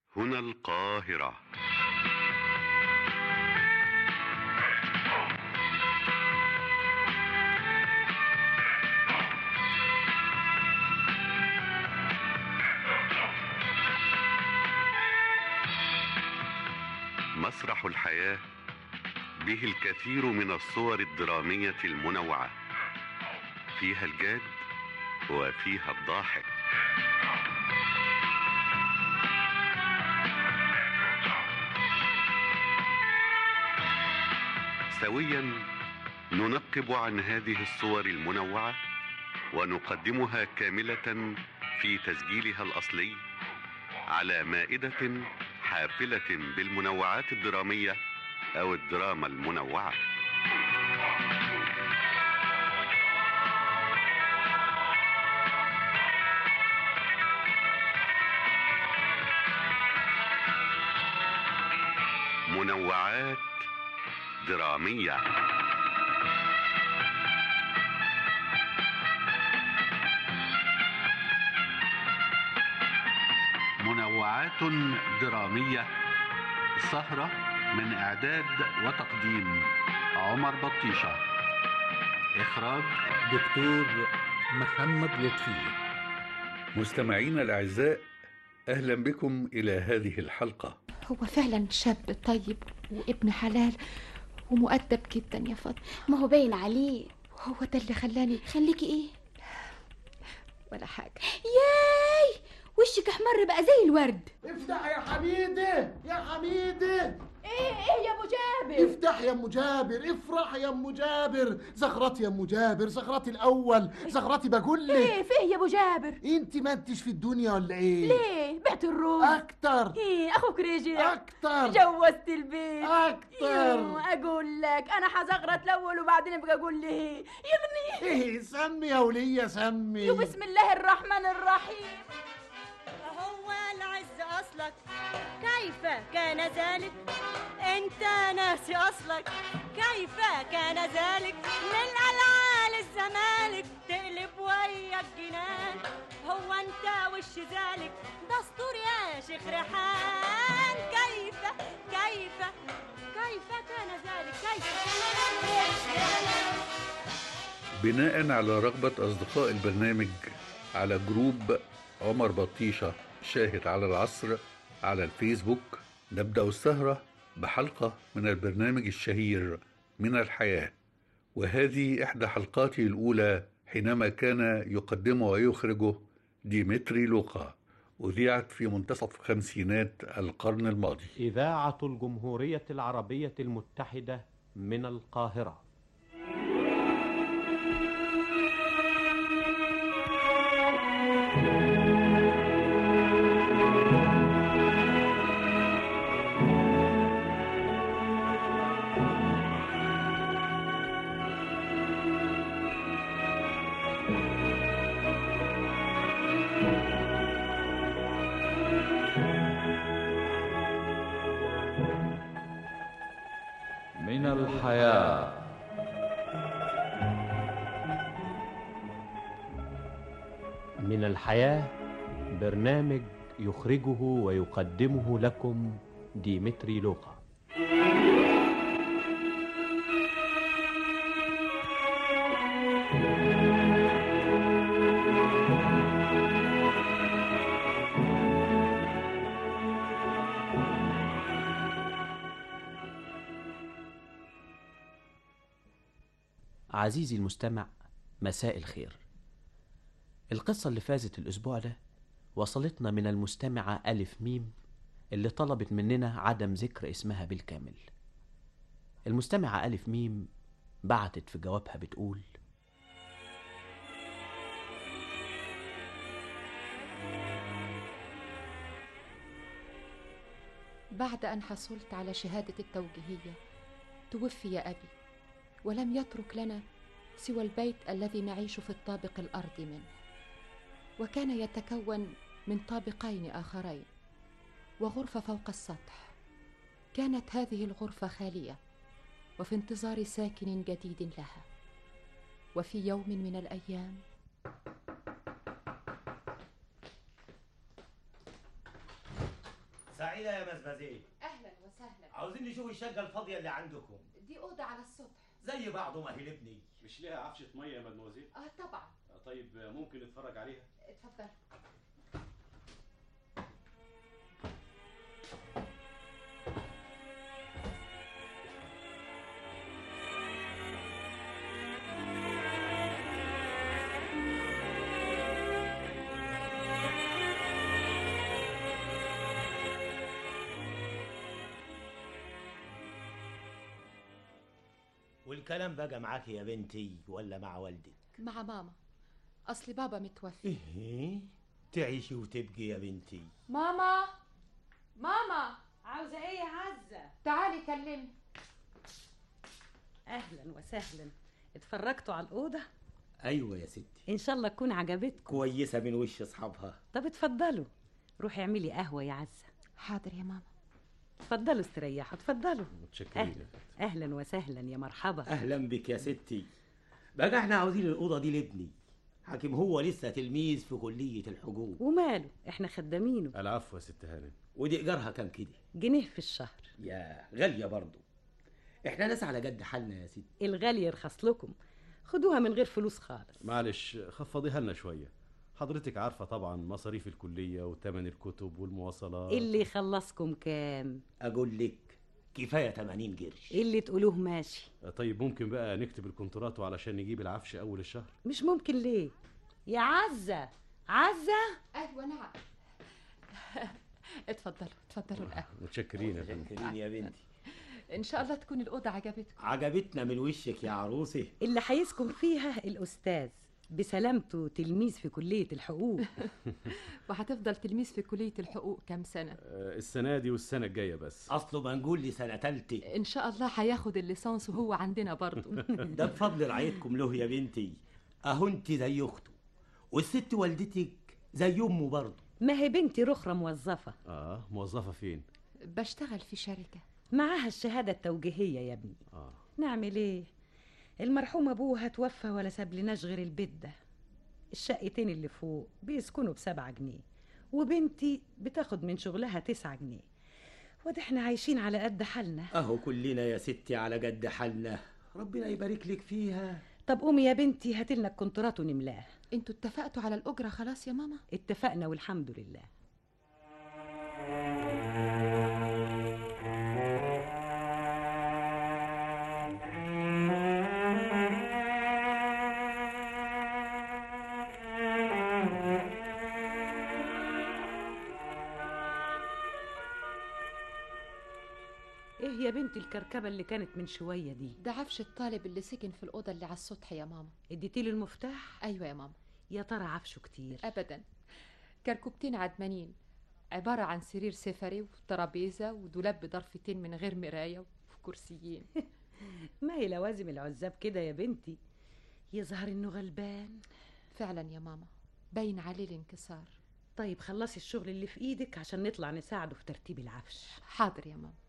هنا القاهرة مسرح الحياة به الكثير من الصور الدرامية المنوعة فيها الجاد وفيها الضاحك سويا ننقب عن هذه الصور المنوعة ونقدمها كاملة في تسجيلها الأصلي على مائدة حافلة بالمنوعات الدرامية أو الدراما المنوعة منوعات درامية منوعات درامية سهرة من إعداد وتقديم عمر بطيشة إخراج دكتور محمد لطفي مستمعينا الأعزاء أهلا بكم إلى هذه الحلقة هو فعلا شاب طيب وابن حلال ومؤدب جدا يا فاطمة ما هو باين عليه هو ده اللي خلاني خليكي ايه ولا حاجة ياي وشك احمر بقى زي الورد افتح يا حميدة يا حميدة ايه ايه يا ابو جابر افتح يا ام جابر افرح يا ام جابر زغرتي يا ام جابر زغرتي الاول زغرتي بقول لك ايه فيه يا ابو جابر انت ما انتش في الدنيا ولا ايه ليه بعت الروح اكتر ايه اخوك رجع اكتر جوزت البيت اكتر يو، اقول لك انا حزغرت الاول وبعدين ابقى اقول لي يغني ايه سمي يا ولية سمي يو بسم الله الرحمن الرحيم هو العز أصلك كيف كان ذلك أنت ناسي أصلك كيف كان ذلك من العال الزمالك تقلب ويا الجنان هو أنت وش ذلك دستور يا شيخ ريحان كيف كيف كيف كان ذلك كيف بناء على رغبة أصدقاء البرنامج على جروب عمر بطيشة شاهد على العصر على الفيسبوك نبدأ السهرة بحلقة من البرنامج الشهير من الحياة وهذه إحدى حلقاته الأولى حينما كان يقدمه ويخرجه ديمتري لوقا أذيعت في منتصف خمسينات القرن الماضي إذاعة الجمهورية العربية المتحدة من القاهرة من الحياة من الحياة برنامج يخرجه ويقدمه لكم ديمتري لوقا عزيزي المستمع مساء الخير القصة اللي فازت الأسبوع ده وصلتنا من المستمعة ألف ميم اللي طلبت مننا عدم ذكر اسمها بالكامل المستمعة ألف ميم بعتت في جوابها بتقول بعد أن حصلت على شهادة التوجيهية توفي أبي ولم يترك لنا سوى البيت الذي نعيش في الطابق الأرضي منه وكان يتكون من طابقين آخرين وغرفة فوق السطح كانت هذه الغرفة خالية وفي انتظار ساكن جديد لها وفي يوم من الأيام سعيدة يا مزمزيل اهلا وسهلا عاوزين نشوف الشقة الفاضية اللي عندكم دي اوضه على السطح زي بعضه ما هي لابني مش ليها عفشة مية يا مدموزيل؟ اه طبعا آه، طيب آه، ممكن نتفرج عليها؟ اتفضل والكلام بقى معاك يا بنتي ولا مع والدك مع ماما اصل بابا متوفي ايه تعيشي وتبقي يا بنتي ماما ماما عاوزة ايه يا عزة؟ تعالي كلمني اهلا وسهلا اتفرجتوا على الأوضة؟ ايوه يا ستي ان شاء الله تكون عجبتكم كويسة من وش اصحابها طب اتفضلوا روحي اعملي قهوة يا عزة حاضر يا ماما اتفضلوا استريحوا اتفضلوا متشكرين أهلا. اهلا وسهلا يا مرحبا اهلا بك يا ستي بقى احنا عاوزين الأوضة دي لابني حاكم هو لسه تلميذ في كلية الحقوق وماله احنا خدامينه العفو يا ست هانم ودي ايجارها كام كده جنيه في الشهر يا غالية برضو احنا ناس على قد حالنا يا ستي الغالي يرخص لكم خدوها من غير فلوس خالص معلش خفضيها لنا شوية حضرتك عارفة طبعا مصاريف الكلية وثمن الكتب والمواصلات اللي يخلصكم كام اقول لك كفاية 80 قرش اللي تقولوه ماشي طيب ممكن بقى نكتب الكونترات علشان نجيب العفش أول الشهر مش ممكن ليه يا عزة عزة ايوه نعم اتفضلوا اتفضلوا القهوه متشكرين يا فندم متشكرين يا بنتي ان شاء الله تكون الاوضه عجبتكم عجبتنا من وشك يا عروسي اللي هيسكن فيها الأستاذ بسلامته تلميذ في كلية الحقوق وهتفضل تلميذ في كليه الحقوق كام سنه آه، السنة دي والسنة الجاية بس اصله بنقول لي سنة تالتة ان شاء الله هياخد الليسانس وهو عندنا برضه ده بفضل رعايتكم له يا بنتي اهو انت زي اخته والست والدتك زي امه برضه ما هي بنتي رخرة موظفة اه موظفة فين؟ بشتغل في شركه معاها الشهادة التوجيهية يا ابني اه نعمل ايه المرحوم ابوها توفى ولا ساب لناش غير البيت ده الشقتين اللي فوق بيسكنوا بسبعة جنيه وبنتي بتاخد من شغلها تسعة جنيه وده احنا عايشين على قد حالنا اهو كلنا يا ستي على قد حالنا ربنا يبارك لك فيها طب قومي يا بنتي هاتلنا الكونترات ونملاه انتوا اتفقتوا على الاجره خلاص يا ماما اتفقنا والحمد لله ايه يا بنتي الكركبة اللي كانت من شوية دي ده عفش الطالب اللي سكن في الاوضه اللي على السطح يا ماما اديتيله المفتاح ايوه يا ماما يا ترى عفشه كتير ابدا كركبتين عدمانين عباره عن سرير سفري وترابيزه ودولاب بضرفتين من غير مرايه وكرسيين ما هي لوازم العزاب كده يا بنتي يظهر انه غلبان فعلا يا ماما باين عليه الانكسار طيب خلصي الشغل اللي في ايدك عشان نطلع نساعده في ترتيب العفش حاضر يا ماما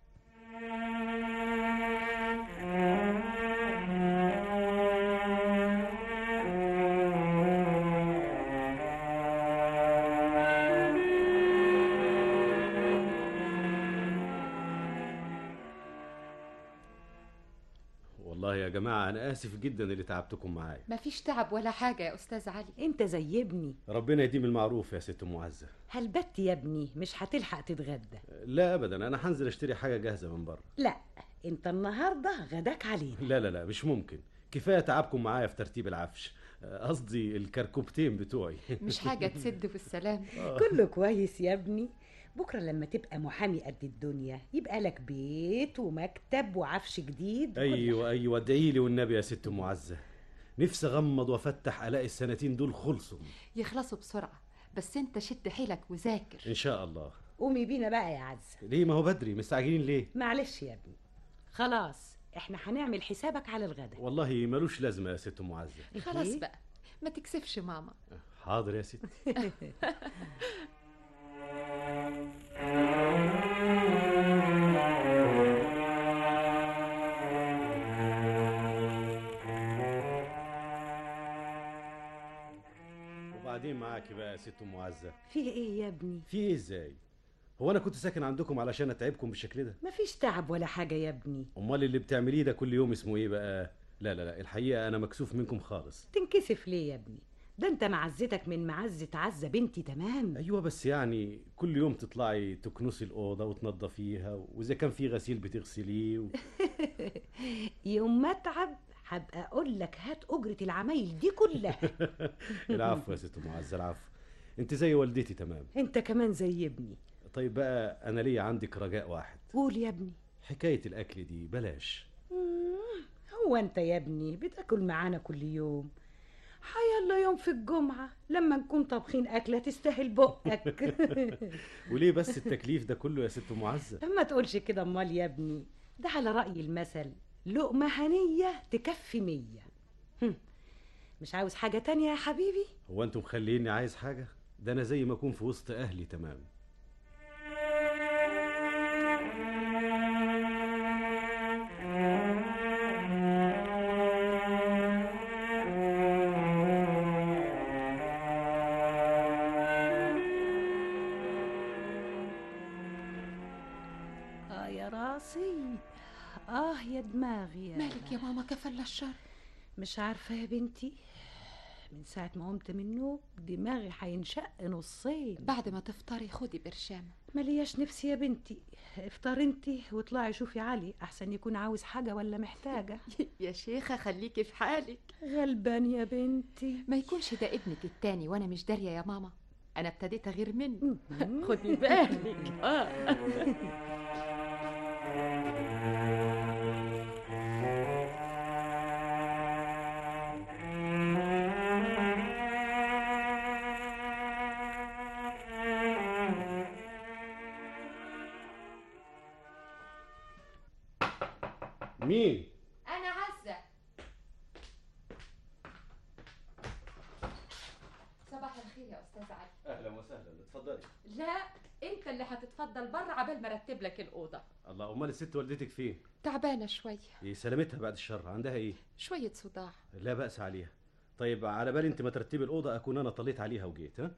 والله يا جماعة أنا آسف جدا اللي تعبتكم معايا مفيش تعب ولا حاجه يا استاذ علي انت زي ابني ربنا يديم المعروف يا ست معزة هل بت يا ابني مش هتلحق تتغدى لا أبدا أنا هنزل أشتري حاجة جاهزة من بره لا انت النهارده غداك علينا لا لا لا مش ممكن كفاية تعبكم معايا في ترتيب العفش آه، قصدي الكركوبتين بتوعي مش حاجه تسد في السلام كله كويس يا ابني بكره لما تبقى محامي قد الدنيا يبقى لك بيت ومكتب وعفش جديد ايوه ايوه ادعي لي والنبي يا ست معزه نفسي اغمض وافتح الاقي السنتين دول خلصوا يخلصوا بسرعه بس انت شد حيلك وذاكر ان شاء الله قومي بينا بقى يا عزه ليه ما هو بدري مستعجلين ليه معلش يا ابني خلاص احنا هنعمل حسابك على الغدا والله ملوش لازمه يا ست معزه خلاص إيه؟ بقى ما تكسفش ماما حاضر يا ست وبعدين معاكي بقى يا ست معزه فيه ايه يا ابني في ايه ازاي هو انا كنت ساكن عندكم علشان اتعبكم بالشكل ده مفيش تعب ولا حاجة يا ابني امال اللي بتعمليه ده كل يوم اسمه ايه بقى لا لا لا الحقيقه انا مكسوف منكم خالص تنكسف ليه يا ابني ده انت معزتك من معزة عزة بنتي تمام ايوه بس يعني كل يوم تطلعي تكنسي الاوضه وتنظفيها واذا كان في غسيل بتغسليه و... يوم ما اتعب هبقى اقول لك هات اجرة العمايل دي كلها العفو يا ست معزه العفو انت زي والدتي تمام انت كمان زي ابني طيب بقى انا ليا عندك رجاء واحد قول يا ابني حكايه الاكل دي بلاش مم، هو انت يا ابني بتاكل معانا كل يوم حيلا يوم في الجمعة لما نكون طابخين أكلة تستاهل بقك وليه بس التكليف ده كله يا ست معزه لما تقولش كده امال يا ابني ده على رأي المثل لقمة هنية تكفي مية هم، مش عاوز حاجة تانية يا حبيبي هو انتم مخليني عايز حاجه ده انا زي ما اكون في وسط اهلي تمام اه يا راسي اه يا دماغي يا مالك يا ماما كفل الشر مش عارفة يا بنتي من ساعة ما قمت من النوم دماغي هينشق نصين بعد ما تفطري خدي برشامة ملياش نفسي يا بنتي افطر انتي واطلعي شوفي علي احسن يكون عاوز حاجة ولا محتاجة يا شيخة خليكي في حالك غلبان يا بنتي ما يكونش ده ابنك التاني وانا مش دارية يا ماما انا ابتديت اغير منه خدي بالك اه مين انا عزة صباح الخير يا استاذ علي اهلا وسهلا اتفضلي لا انت اللي هتتفضل بره عبال ما ارتب لك الاوضه الله امال الست والدتك فين تعبانه شويه ايه سلامتها بعد الشر عندها ايه شويه صداع لا باس عليها طيب على بالي انت ما ترتبي الاوضه اكون انا طليت عليها وجيت ها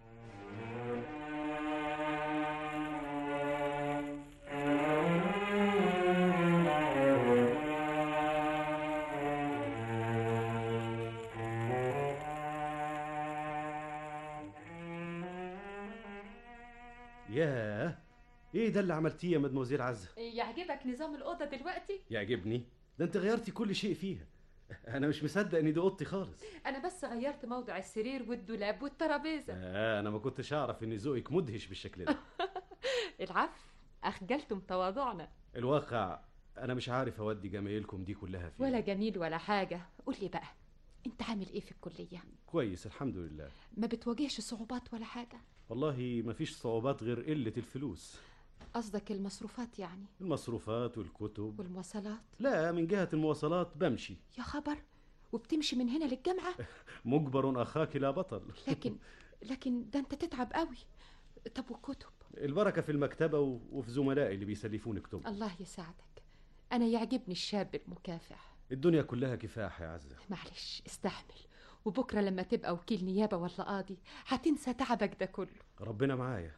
ياه ايه ده اللي عملتيه يا مدموزيل عزه يعجبك نظام الاوضه دلوقتي يعجبني ده انت غيرتي كل شيء فيها انا مش مصدق ان دي اوضتي خالص انا بس غيرت موضع السرير والدولاب والترابيزه آه انا ما كنتش اعرف ان ذوقك مدهش بالشكل ده العفو اخجلتم تواضعنا الواقع انا مش عارف اودي جمايلكم دي كلها فين ولا جميل ولا حاجه قول لي بقى انت عامل ايه في الكليه كويس الحمد لله ما بتواجهش صعوبات ولا حاجه والله ما فيش صعوبات غير قلة الفلوس قصدك المصروفات يعني المصروفات والكتب والمواصلات لا من جهة المواصلات بمشي يا خبر وبتمشي من هنا للجامعه مجبر أخاك لا بطل لكن لكن ده انت تتعب قوي طب والكتب البركة في المكتبة و- وفي زملائي اللي بيسلفوني كتب الله يساعدك انا يعجبني الشاب المكافح الدنيا كلها كفاح يا عزة معلش استحمل وبكره لما تبقى وكيل نيابه ولا قاضي هتنسى تعبك ده كله ربنا معايا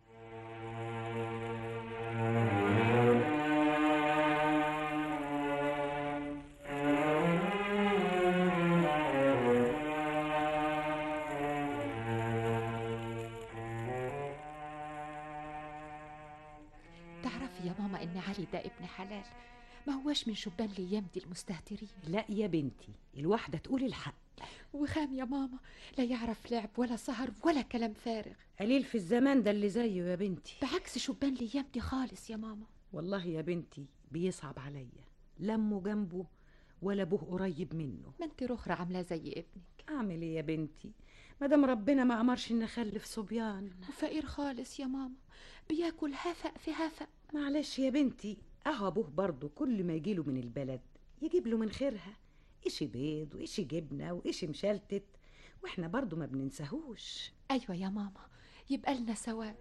تعرفي يا ماما ان علي ده ابن حلال ما هوش من شبان الايام دي المستهترين لا يا بنتي الواحدة تقول الحق وخام يا ماما لا يعرف لعب ولا سهر ولا كلام فارغ قليل في الزمان ده اللي زيه يا بنتي بعكس شبان الايام دي خالص يا ماما والله يا بنتي بيصعب عليا لمه جنبه ولا ابوه قريب منه ما انت رخرة عاملاه زي ابنك اعمل ايه يا بنتي مادام ربنا ما امرش ان اخلف صبيان وفقير خالص يا ماما بياكل هفق في هفق معلش يا بنتي اهو ابوه برضه كل ما يجيله من البلد يجيب له من خيرها إشي بيض وإشي جبنة وإشي مشلتت واحنا برضه ما بننساهوش ايوه يا ماما يبقى لنا ثواب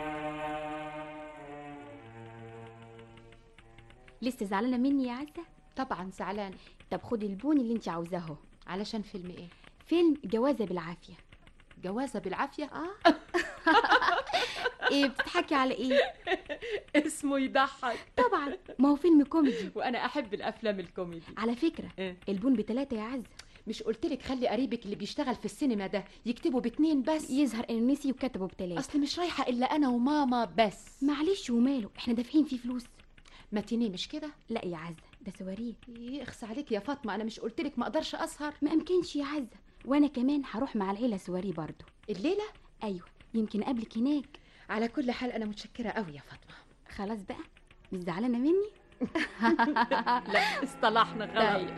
لسه زعلانه مني يا عزه طبعا زعلانة طب خدي البون اللي انت عاوزاه علشان فيلم ايه فيلم جوازة بالعافية جوازة بالعافية اه ايه بتضحكي على ايه اسمه يضحك طبعا ما هو فيلم كوميدي وانا احب الافلام الكوميدي على فكرة إيه؟ البون بتلاتة يا عزة مش قلتلك خلي قريبك اللي بيشتغل في السينما ده يكتبوا باتنين بس يظهر انه نسي وكتبوا بتلاتة اصل مش رايحة الا انا وماما بس معلش وماله احنا دافعين فيه فلوس ماتينيه مش كده لا يا عزة ده سواريه ايه اخس عليك يا فاطمة انا مش قلتلك ما اقدرش اسهر ما امكنش يا عزة وانا كمان هروح مع العيلة سواريه برضو الليلة ايوه يمكن قبلك هناك على كل حال انا متشكرة قوي يا فاطمة خلاص بقى مش زعلانة مني لا اصطلحنا خلاص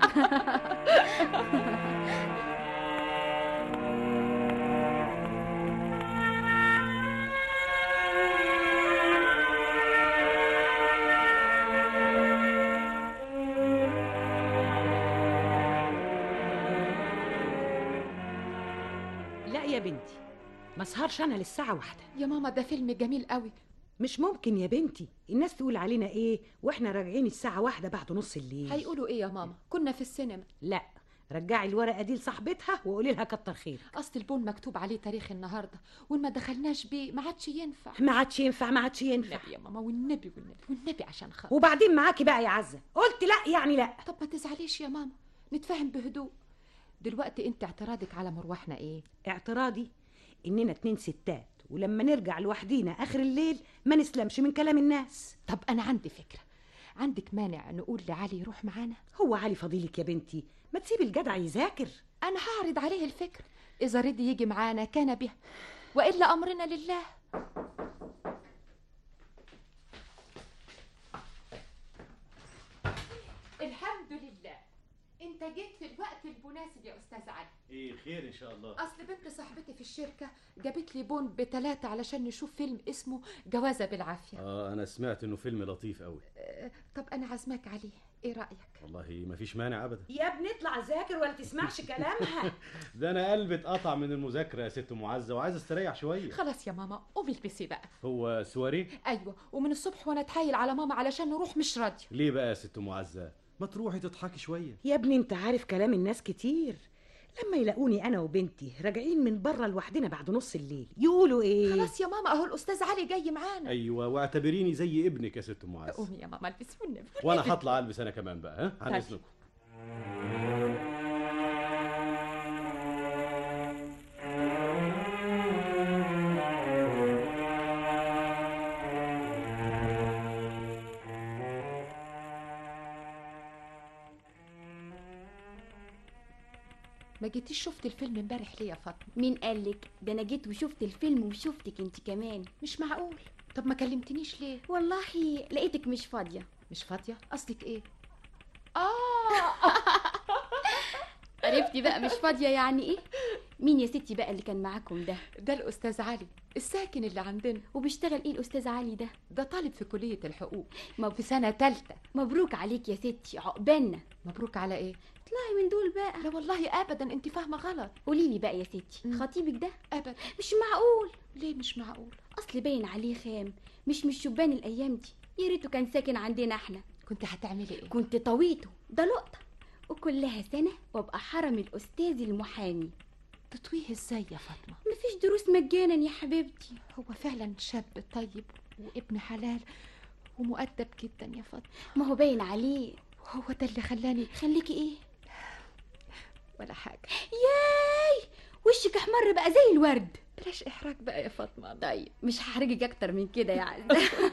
لا يا بنتي ما اسهرش انا للساعة واحدة يا ماما ده فيلم جميل قوي مش ممكن يا بنتي الناس تقول علينا ايه واحنا راجعين الساعة واحدة بعد نص الليل هيقولوا ايه يا ماما كنا في السينما لا رجعي الورقة دي لصاحبتها وقولي لها كتر خير اصل البون مكتوب عليه تاريخ النهارده وان ما دخلناش بيه ما عادش ينفع ما عادش ينفع ما عادش ينفع النبي يا ماما والنبي والنبي والنبي عشان خاطر وبعدين معاكي بقى يا عزة قلت لا يعني لا طب ما تزعليش يا ماما نتفاهم بهدوء دلوقتي انت اعتراضك على مروحنا ايه اعتراضي اننا اتنين ستات ولما نرجع لوحدينا اخر الليل ما نسلمش من كلام الناس طب انا عندي فكره عندك مانع نقول لعلي يروح معانا هو علي فضيلك يا بنتي ما تسيبي الجدع يذاكر انا هعرض عليه الفكر اذا رضي يجي معانا كان به والا امرنا لله الحمد لله انت جيت في الوقت المناسب يا استاذ علي ايه خير ان شاء الله اصل بنت صاحبتي في الشركه جابت لي بون بتلاتة علشان نشوف فيلم اسمه جوازه بالعافيه اه انا سمعت انه فيلم لطيف قوي أه، طب انا عازماك عليه ايه رايك والله ما فيش مانع ابدا يا ابني اطلع ذاكر ولا تسمعش كلامها ده انا قلبي اتقطع من المذاكره يا ست معزه وعايز استريح شويه خلاص يا ماما قومي البسي بقى هو سواري ايوه ومن الصبح وانا اتحايل على ماما علشان نروح مش راضيه ليه بقى يا ست معزه ما تروحي تضحكي شويه يا ابني انت عارف كلام الناس كتير لما يلاقوني انا وبنتي راجعين من بره لوحدنا بعد نص الليل يقولوا ايه خلاص يا ماما اهو الاستاذ علي جاي معانا ايوه واعتبريني زي ابنك يا ست معزه قومي يا ماما البسي والنبي وانا هطلع البس انا كمان بقى ها عن طيب. اذنكم ما جيتيش شفت الفيلم امبارح ليه يا فاطمه مين قالك ده انا جيت وشفت الفيلم وشفتك انت كمان مش معقول طب ما كلمتنيش ليه والله لقيتك مش فاضية مش فاضيه قصدك ايه عرفتي بقى مش فاضية يعني ايه مين يا ستي بقى اللي كان معاكم ده ده الاستاذ علي الساكن اللي عندنا وبيشتغل ايه الاستاذ علي ده ده طالب في كليه الحقوق ما في سنه تالتة مبروك عليك يا ستي عقبالنا مبروك على ايه اطلعي من دول بقى لا والله ابدا انت فاهمه غلط قولي لي بقى يا ستي مم. خطيبك ده ابدا مش معقول ليه مش معقول اصل باين عليه خام مش مش شبان الايام دي يا ريته كان ساكن عندنا احنا كنت هتعملي ايه كنت طويته ده لقطة وكلها سنة وابقى حرم الأستاذ المحامي تطويه ازاي يا فاطمه مفيش دروس مجانا يا حبيبتي هو فعلا شاب طيب وابن حلال ومؤدب جدا يا فاطمه ما هو باين عليه هو ده اللي خلاني خليكي ايه ولا حاجه ياي وشك احمر بقى زي الورد بلاش احراج بقى يا فاطمه طيب مش هحرجك اكتر من كده يا عز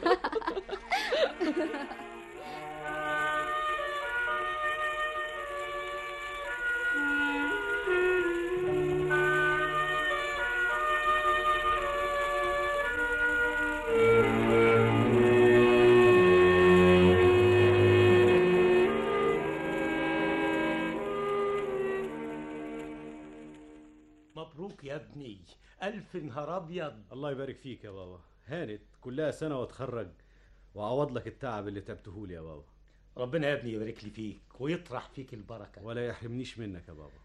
مبروك يا ابني الف نهار ابيض الله يبارك فيك يا بابا هانت كلها سنه واتخرج واعوض لك التعب اللي تعبته لي يا بابا ربنا يا ابني يبارك لي فيك ويطرح فيك البركه ولا يحرمنيش منك يا بابا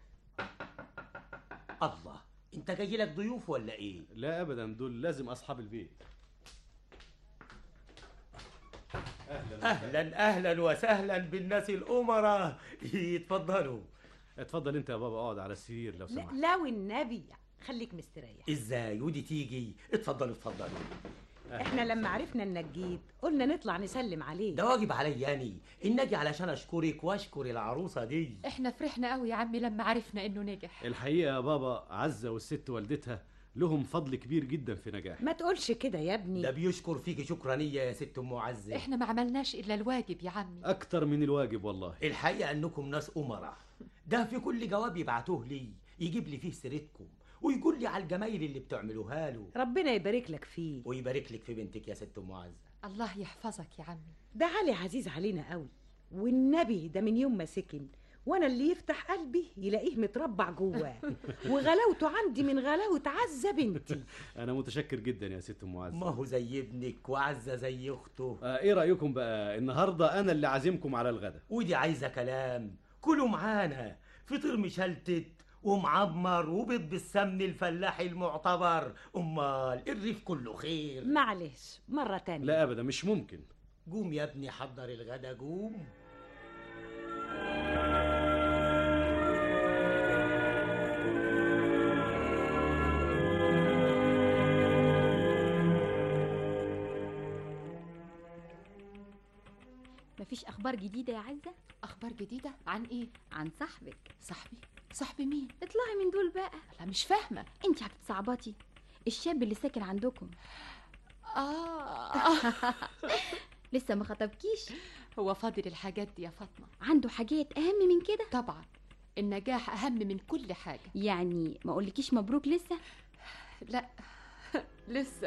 الله انت جاي لك ضيوف ولا ايه لا ابدا دول لازم اصحاب البيت اهلا اهلا اهلا وسهلا بالناس الامراء يتفضلوا اتفضل انت يا بابا اقعد على السرير لو سمحت لا والنبي خليك مستريح ازاي ودي تيجي اتفضلوا اتفضلوا احنا لما عرفنا انك جيت قلنا نطلع نسلم عليك ده واجب عليا اني ان اجي علشان اشكرك واشكر العروسه دي احنا فرحنا قوي يا عمي لما عرفنا انه نجح الحقيقه يا بابا عزه والست والدتها لهم فضل كبير جدا في نجاح ما تقولش كده يا ابني ده بيشكر فيكي شكرانيه يا ست ام عزه احنا ما عملناش الا الواجب يا عمي اكتر من الواجب والله الحقيقه انكم ناس امراء ده في كل جواب يبعتوه لي يجيب لي فيه سيرتكم ويقول لي على الجمايل اللي بتعملوها له ربنا يبارك لك فيه ويبارك لك في بنتك يا ست ام عزه الله يحفظك يا عمي ده علي عزيز علينا قوي والنبي ده من يوم ما سكن وانا اللي يفتح قلبي يلاقيه متربع جواه وغلاوته عندي من غلاوه عزه بنتي انا متشكر جدا يا ست ام عزه ما هو زي ابنك وعزه زي اخته آه ايه رايكم بقى النهارده انا اللي عازمكم على الغدا ودي عايزه كلام كلوا معانا فطير مشلتت ومعمر وبيض بالسمن الفلاحي المعتبر امال الريف كله خير معلش مره تانية لا ابدا مش ممكن قوم يا ابني حضر الغدا قوم مفيش اخبار جديده يا عزه اخبار جديده عن ايه عن صاحبك صاحبي صاحبي مين اطلعي من دول بقى لا مش فاهمه انت هتتصعبطي الشاب اللي ساكن عندكم اه لسه ما خطبكيش هو فاضل الحاجات دي يا فاطمه عنده حاجات اهم من كده طبعا النجاح اهم من كل حاجه يعني ما اقولكيش مبروك لسه لا لسه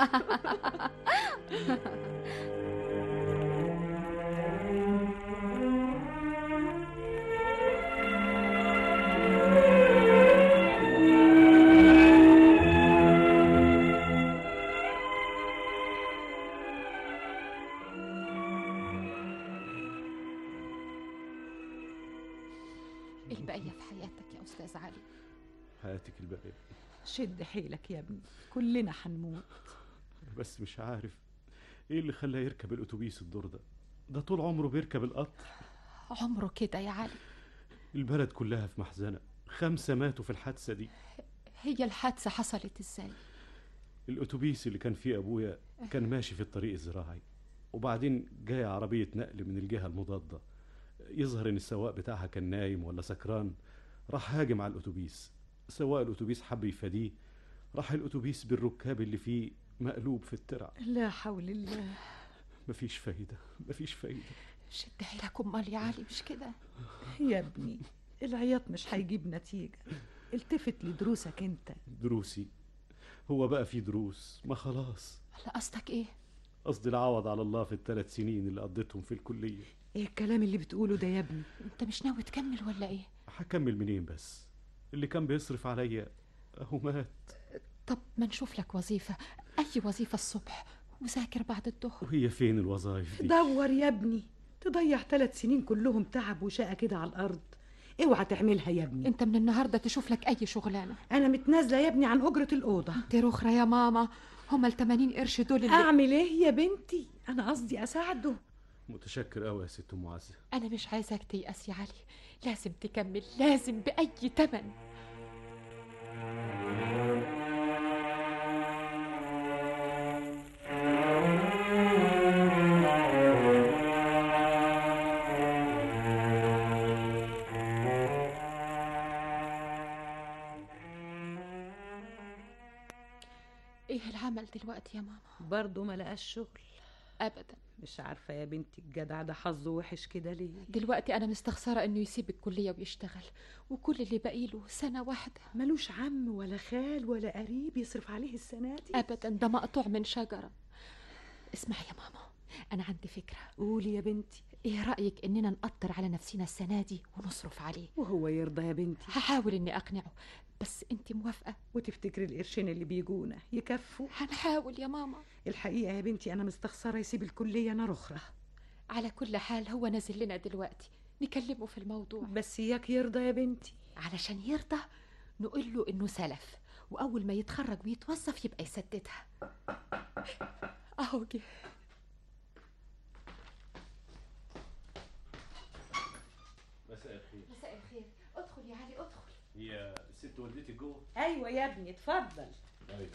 البقيه في حياتك يا استاذ علي حياتك الباقيه شد حيلك يا ابني كلنا هنموت بس مش عارف ايه اللي خلاه يركب الاتوبيس الدور ده ده طول عمره بيركب القطر عمره كده يا علي البلد كلها في محزنه خمسه ماتوا في الحادثه دي هي الحادثه حصلت ازاي الاتوبيس اللي كان فيه ابويا كان ماشي في الطريق الزراعي وبعدين جاية عربية نقل من الجهة المضادة يظهر ان السواق بتاعها كان نايم ولا سكران راح هاجم على الاتوبيس سواق الاتوبيس حب يفاديه راح الاتوبيس بالركاب اللي فيه مقلوب في الترع لا حول الله مفيش فايدة مفيش فايدة شد حيلك امال يا علي مش كده يا ابني العياط مش هيجيب نتيجة التفت لدروسك انت دروسي هو بقى في دروس ما خلاص لا قصدك ايه قصدي العوض على الله في الثلاث سنين اللي قضيتهم في الكلية ايه الكلام اللي بتقوله ده يا ابني انت مش ناوي تكمل ولا ايه هكمل منين بس اللي كان بيصرف عليا اهو مات طب ما نشوف لك وظيفة أي وظيفة الصبح وذاكر بعد الظهر وهي فين الوظايف دي دور يا ابني تضيع ثلاث سنين كلهم تعب وشقة كده على الأرض اوعى تعملها يا ابني انت من النهاردة تشوف لك أي شغلانة أنا متنازلة يا ابني عن أجرة الأوضة دي رخرة يا ماما هما ال 80 قرش دول اللي أعمل إيه يا بنتي أنا قصدي أساعده متشكر قوي يا ست ام عزه أنا مش عايزاك تيأس يا علي لازم تكمل لازم بأي تمن ايه العمل دلوقتي يا ماما برضه ما لقاش شغل ابدا مش عارفة يا بنتي الجدع ده حظه وحش كده ليه دلوقتي انا مستخسره انه يسيب الكليه ويشتغل وكل اللي باقي له سنه واحده ملوش عم ولا خال ولا قريب يصرف عليه السنة دي ابدا ده مقطوع من شجره اسمعي يا ماما انا عندي فكره قولي يا بنتي ايه رايك اننا نقطر على نفسنا السنه دي ونصرف عليه وهو يرضى يا بنتي هحاول اني اقنعه بس انت موافقه وتفتكري القرشين اللي بيجونا يكفوا هنحاول يا ماما الحقيقة يا بنتي أنا مستخسرة يسيب الكلية أنا رخرة على كل حال هو نازل لنا دلوقتي نكلمه في الموضوع بس إياك يرضى يا بنتي علشان يرضى نقول له انه سلف واول ما يتخرج ويتوظف يبقى يسددها اهو جه مساء الخير ادخل يا علي ادخل هي ست والدتي جوه ايوه يا ابني اتفضل ايوه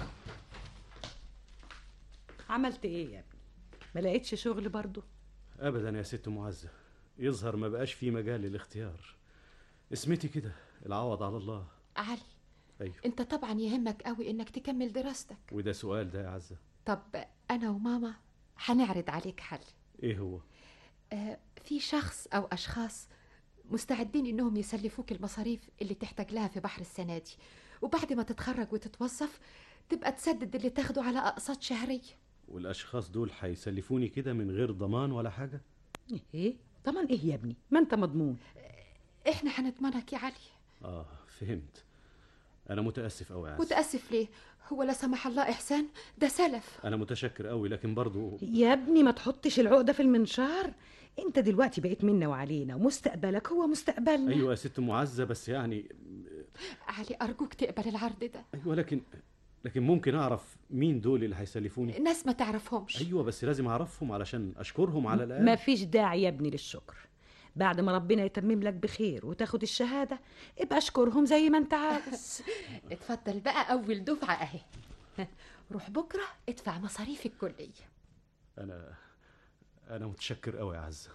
عملت ايه يا ابني ما لقيتش شغل برضه ابدا يا ست معزه يظهر ما بقاش في مجال للاختيار اسمتي كده العوض على الله علي ايوه انت طبعا يهمك قوي انك تكمل دراستك وده سؤال ده يا عزه طب انا وماما هنعرض عليك حل ايه هو آه في شخص او اشخاص مستعدين انهم يسلفوك المصاريف اللي تحتاج لها في بحر السنه دي وبعد ما تتخرج وتتوظف تبقى تسدد اللي تاخده على اقساط شهريه والاشخاص دول هيسلفوني كده من غير ضمان ولا حاجه ايه ضمان ايه يا ابني ما انت مضمون احنا هنضمنك يا علي اه فهمت انا متاسف قوي يا عزه متاسف ليه هو لا سمح الله احسان ده سلف انا متشكر قوي لكن برضو يا ابني ما تحطش العقده في المنشار انت دلوقتي بقيت منا وعلينا ومستقبلك هو مستقبلنا ايوه يا ست معزه بس يعني علي ارجوك تقبل العرض ده ايوه لكن لكن ممكن اعرف مين دول اللي هيسلفوني ناس ما تعرفهمش ايوه بس لازم اعرفهم علشان اشكرهم على الاقل ما فيش داعي يا ابني للشكر بعد ما ربنا يتمم لك بخير وتاخد الشهاده ابقى اشكرهم زي ما انت عاوز اتفضل بقى اول دفعه اهي روح بكره ادفع مصاريف الكليه انا انا متشكر قوي يا عزه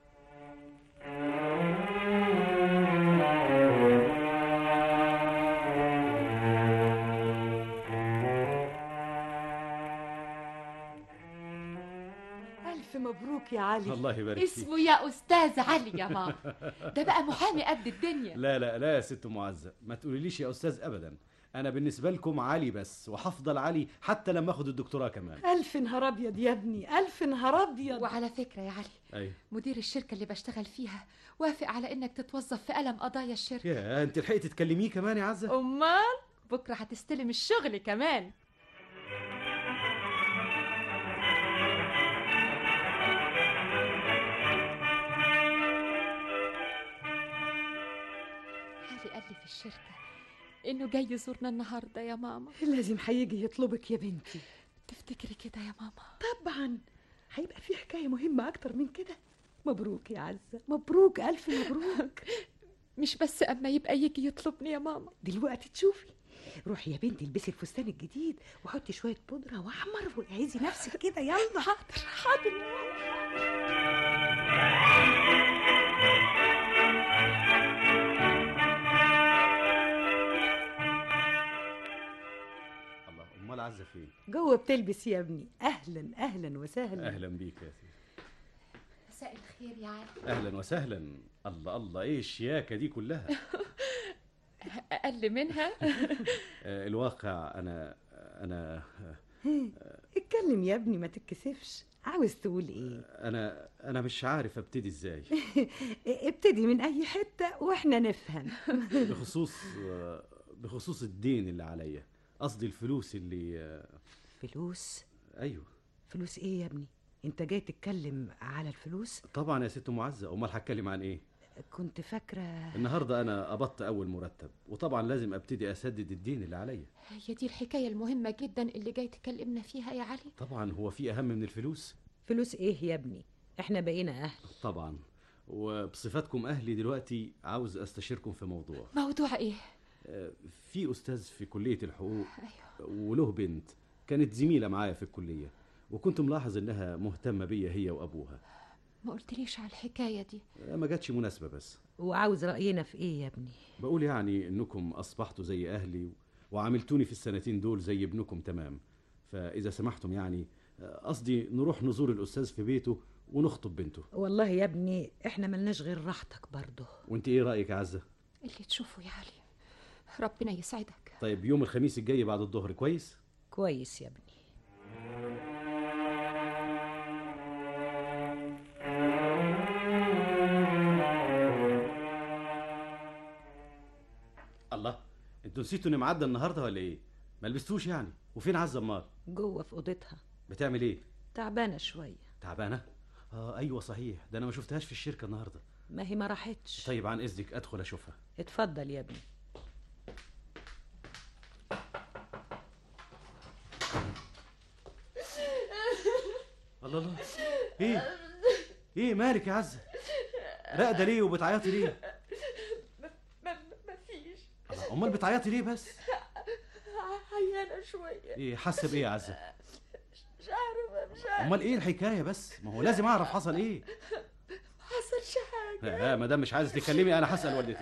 الف مبروك يا علي الله يبارك فيك اسمه يا استاذ علي يا ماما ده بقى محامي قد الدنيا لا لا لا يا ست معزه ما تقوليليش يا استاذ ابدا انا بالنسبه لكم علي بس وهفضل علي حتى لما اخد الدكتوراه كمان الف نهار ابيض يا ابني الف نهار ابيض وعلى فكره يا علي ايوه مدير الشركه اللي بشتغل فيها وافق على انك تتوظف في قلم قضايا الشركه يا انت لحقتي تكلميه كمان يا عزه امال بكره هتستلم الشغل كمان علي قال لي في الشركه انه جاي يزورنا النهارده يا ماما لازم هيجي يطلبك يا بنتي تفتكري كده يا ماما طبعا هيبقى في حكايه مهمه اكتر من كده مبروك يا عزه مبروك الف مبروك مش بس اما يبقى يجي يطلبني يا ماما دلوقتي تشوفي روحي يا بنتي البسي الفستان الجديد وحطي شويه بودره واحمر وعيزي نفسك كده يلا حاضر حاضر الله امال عزه فين جوه بتلبس يا ابني اهلا اهلا وسهلا اهلا بيك يا سيدي مساء الخير يا علي اهلا وسهلا الله الله ايه الشياكه دي كلها اقل منها آه، الواقع انا انا اتكلم يا ابني ما تتكسفش عاوز تقول ايه انا انا مش عارف ابتدي ازاي ابتدي من اي حته واحنا نفهم بخصوص آه، بخصوص الدين اللي عليا قصدي الفلوس اللي آه، فلوس ايوه فلوس ايه يا ابني انت جاي تتكلم على الفلوس طبعا يا ست معزه امال هتكلم عن ايه كنت فاكره النهارده انا قبضت اول مرتب وطبعا لازم ابتدي اسدد الدين اللي عليا هي دي الحكايه المهمه جدا اللي جاي تكلمنا فيها يا علي طبعا هو في اهم من الفلوس فلوس ايه يا ابني احنا بقينا اهل طبعا وبصفتكم اهلي دلوقتي عاوز استشيركم في موضوع موضوع ايه آه، في استاذ في كليه الحقوق وله بنت كانت زميله معايا في الكليه وكنت ملاحظ انها مهتمه بيا هي وابوها ما قلتليش على الحكايه دي آه، ما جاتش مناسبه بس وعاوز راينا في ايه يا ابني بقول يعني انكم اصبحتوا زي اهلي وعاملتوني في السنتين دول زي ابنكم تمام فاذا سمحتم يعني آه، قصدي نروح نزور الاستاذ في بيته ونخطب بنته والله يا ابني احنا ملناش غير راحتك برضه وانت ايه رايك يا عزه اللي تشوفه يا علي ربنا يسعدك طيب يوم الخميس الجاي بعد الظهر كويس كويس يا ابني الله انتوا نسيتوا اني معدى النهارده ولا ايه ما لبستوش يعني وفين عزه امال جوه في اوضتها بتعمل ايه تعبانه شويه تعبانه اه ايوه صحيح ده انا ما شفتهاش في الشركه النهارده ما هي ما راحتش طيب عن اذنك ادخل اشوفها اتفضل يا ابني الله الله ايه ايه مالك يا عزه راقده ليه وبتعيطي ليه امال بتعيطي ليه بس عيانة شوية ايه حاسه بايه يا عزه مش عارفة مش عارفة امال ايه الحكايه بس ما هو لازم اعرف حصل ايه حصلش حاجة لا ما دام مش عايزه تتكلمي انا هسال والدتك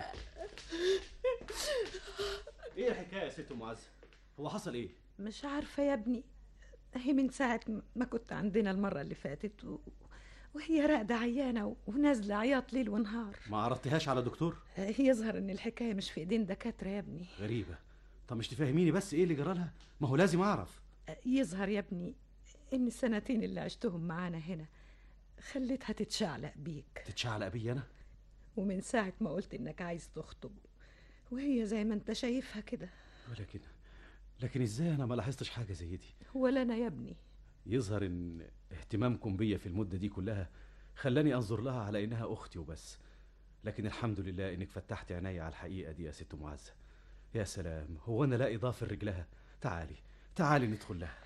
ايه الحكايه يا ست ام عزه هو حصل ايه مش عارفة يا ابني هي من ساعة ما كنت عندنا المرة اللي فاتت و... وهي راقدة عيانة و- ونازلة عياط ليل ونهار ما عرضتيهاش على دكتور يظهر ان الحكاية مش في ايدين دكاترة يا ابني غريبه طب مش تفهميني بس ايه اللي جرالها ما هو لازم اعرف يظهر يا ابني ان السنتين اللي عشتهم معانا هنا خليتها تتشعلق بيك تتشعلق بيا انا ومن ساعة ما قلت انك عايز تخطب وهي زي ما انت شايفها كده ولكن لكن ازاي انا ما لاحظتش حاجه زي دي ولا انا يا ابني يظهر ان اهتمامكم بيا في المده دي كلها خلاني انظر لها على انها اختي وبس لكن الحمد لله انك فتحت عيني على الحقيقه دي يا ست معزه يا سلام هو انا لاقي ضافر رجلها تعالي تعالي ندخل لها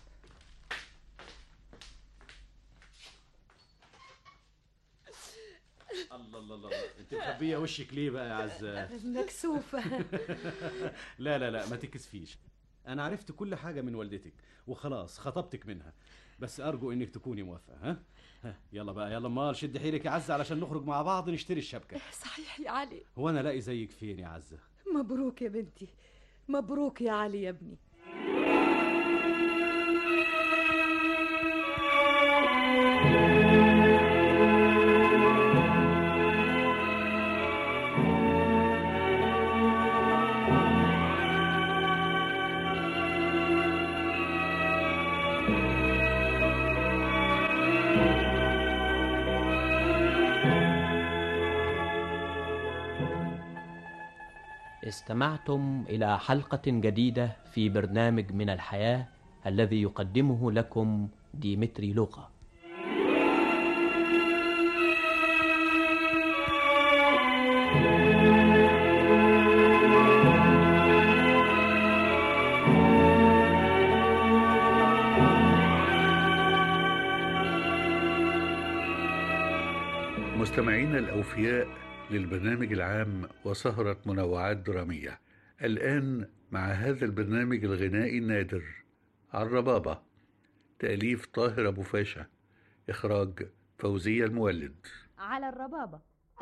الله الله الله انت مخبيه وشك ليه بقى يا عزه مكسوفة لا لا لا ما تكسفيش انا عرفت كل حاجه من والدتك وخلاص خطبتك منها بس ارجو انك تكوني موافقه ها ها يلا بقى يلا مال شد حيلك يا عزه علشان نخرج مع بعض نشتري الشبكه صحيح يا علي هو انا الاقي زيك فين يا عزه مبروك يا بنتي مبروك يا علي يا ابني استمعتم إلى حلقة جديدة في برنامج من الحياة الذي يقدمه لكم ديمتري لوقا مستمعينا الأوفياء للبرنامج العام وسهرة منوعات درامية الآن مع هذا البرنامج الغنائي النادر الربابة تأليف طاهر أبو فاشا إخراج فوزية المولد على الربابة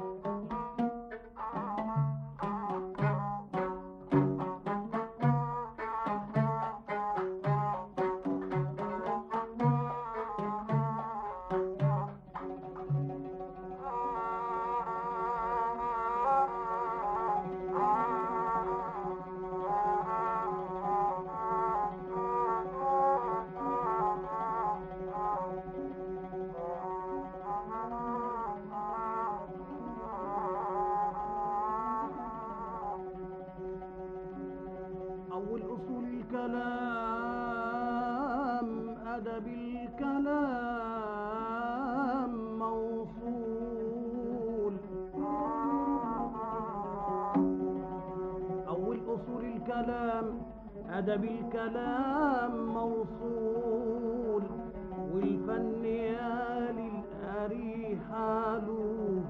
أول أصول الكلام أدب الكلام موصول أول أصول الكلام أدب الكلام موصول والفن يا للأريحة له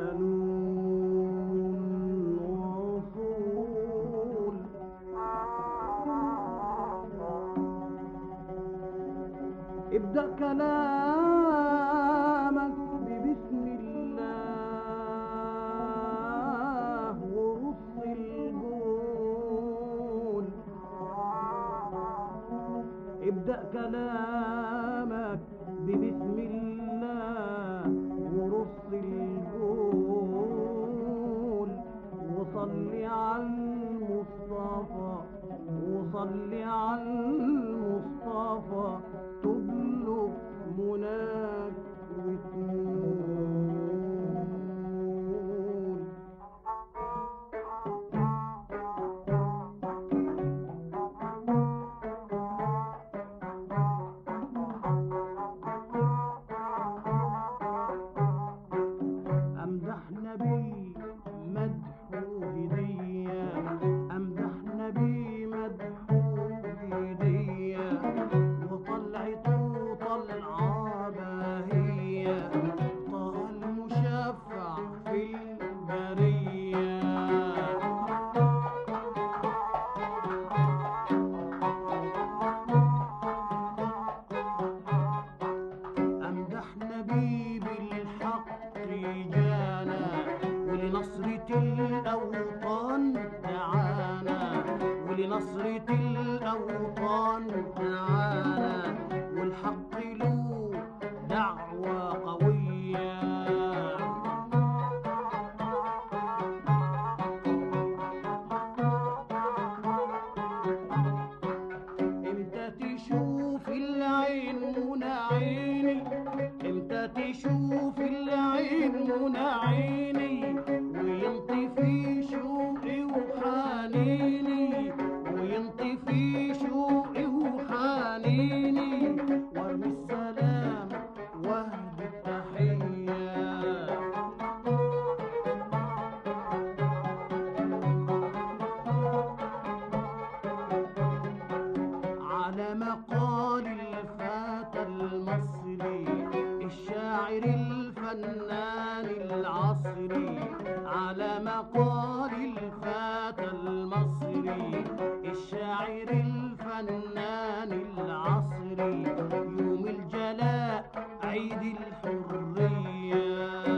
قانون وصول ابدأ كلامك ببسم الله ورص الجول ابدأ كلامك ببسم الله ورص الجول وصلي على المصطفى وصلي على المصطفى تبلغ مناك وتنول أمدح نبي مدحه هدية أمدح نبي مدحه هدية وطلعته طلعة باهية ولنصرة الأوطان دعانا ولنصرة الأوطان دعانا والحق له دعوة قوية امتى تشوف العين منى عيني امتى تشوف العين منى عيني وينطفي شوقي وحنيني وينطفي شوقي وحنيني وارمي السلام واهدي التحيه على مقال الفتى المصري الشاعر الفنان العصري على مقال الفتى المصري الشاعر الفنان العصري يوم الجلاء عيد الحريه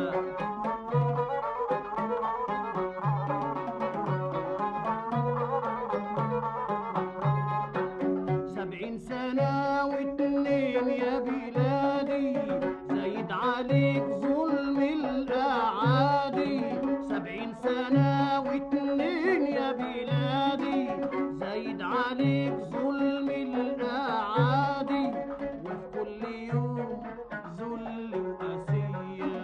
سبعين سنة واتنين يا بلادي زايد عليك ظلم الأعادي سبعين سنة واتنين يا بلادي زايد عليك ظلم الأعادي وفي كل يوم ذل وأسية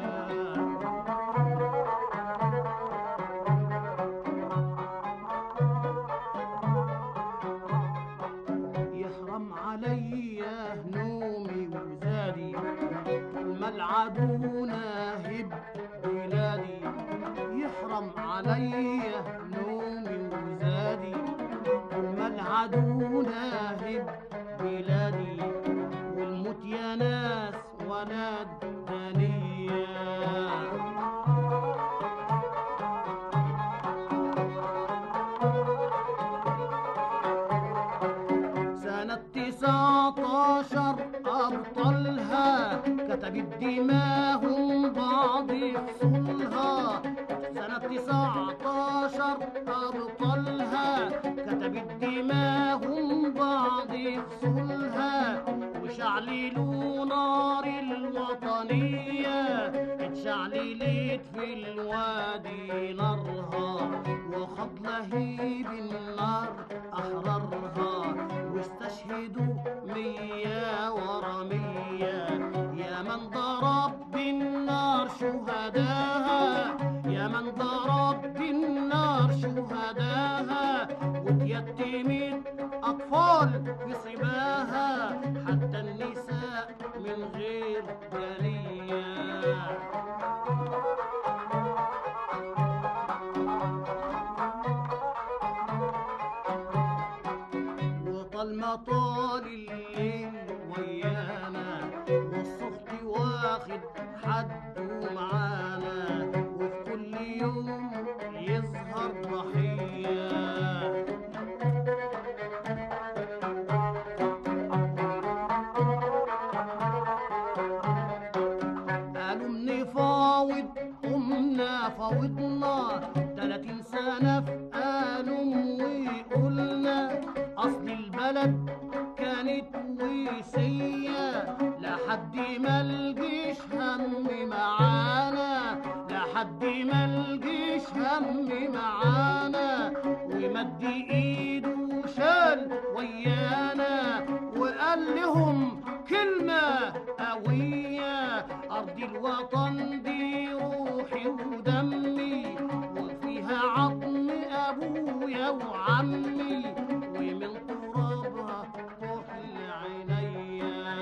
يحرم عليا نومي وزادي ما العدو ناهب بلادي يحرم عليا نومي وزادي ما العدو ناهب بلادي والموت يا ناس ولا الدنيا سنة تسعة عشر أبطالها كتبت دماهم بعض فصولها سنة تسعة عشر أبطالها كتبت دماهم بعض فصولها وشعللوا نار الوطنية اتشعللت في الوادي نارها وخض لهيب النار أحررها واستشهدوا مية ورا مية يا من ضرب بالنار شهداها يا من ضرب بالنار شهداها وتيتمت أطفال في صباها حتى النساء من غير جلية وطال ما طال الليل ويانا والصخت واخد حده معانا وفي كل يوم يظهر ضحيه قالوا نفاوض قمنا فاوضنا تلاتين سنة في قالوا وقلنا أصل البلد كانت ويسية لحد ما الجيش هم معانا لحد ما الجيش هم معانا ومد ايده وشال ويانا وقال لهم كلمة قوية أرض الوطن دي روحي ودمي وفيها عظم أبويا وعمي ومن ترابها كحل عينيا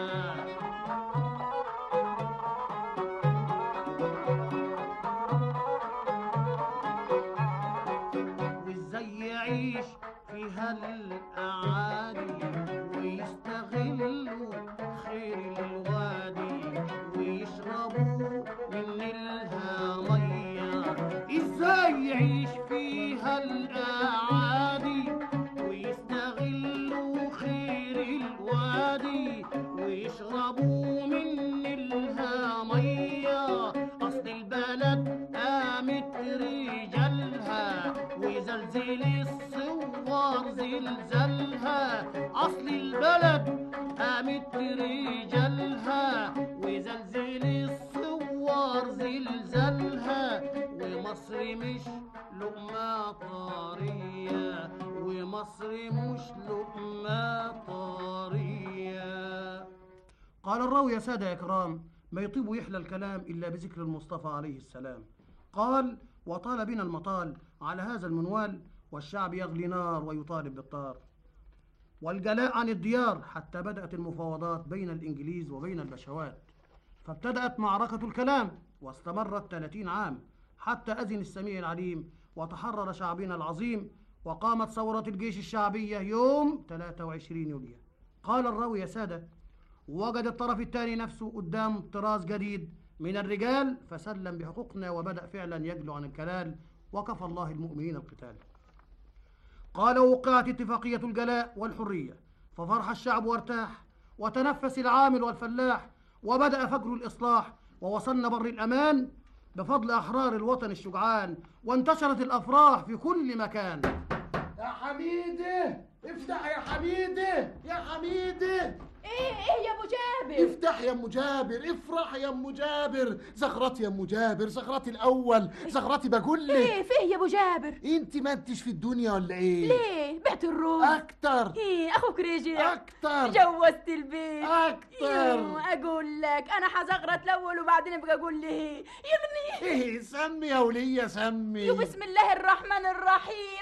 وازاي يعيش فيها الأعادي ويستغلوا خير الوادي ويشربوا من الها مية ازاي يعيش فيها الأعادي ويستغلوا خير الوادي ويشربوا من الها مية أصل البلد قامت ريح رجالها وزلزل الصور زلزالها أصل البلد قامت رجالها وزلزل الصور زلزالها ومصر مش لقمة طرية ومصر مش لقمة طرية قال الراوي يا سادة يا كرام ما يطيب يحلى الكلام إلا بذكر المصطفى عليه السلام قال وطال بنا المطال على هذا المنوال والشعب يغلي نار ويطالب بالطار والجلاء عن الديار حتى بدأت المفاوضات بين الإنجليز وبين البشوات فابتدأت معركة الكلام واستمرت 30 عام حتى أذن السميع العليم وتحرر شعبنا العظيم وقامت ثورة الجيش الشعبية يوم 23 يوليو قال الراوي يا سادة وجد الطرف الثاني نفسه قدام طراز جديد من الرجال فسلم بحقوقنا وبدأ فعلا يجلو عن الكلال وكفى الله المؤمنين القتال قال وقعت اتفاقية الجلاء والحرية ففرح الشعب وارتاح وتنفس العامل والفلاح وبدأ فجر الإصلاح ووصلنا بر الأمان بفضل أحرار الوطن الشجعان وانتشرت الأفراح في كل مكان يا حميدة افتح يا حميدة يا حميدة ايه ايه يا ابو جابر افتح يا ام جابر افرح يا ام جابر زغرتي يا ام جابر زغرتي الاول زغرتي بقول لك ايه فيه يا ابو جابر انت ما انتش في الدنيا ولا ايه ليه بعت الروز اكتر ايه اخوك رجع اكتر جوزت البيت اكتر يوم اقول لك انا حزغرت الاول وبعدين ابقى اقول لي ايه يا ابني ايه سمي يا ولية سمي يو بسم الله الرحمن الرحيم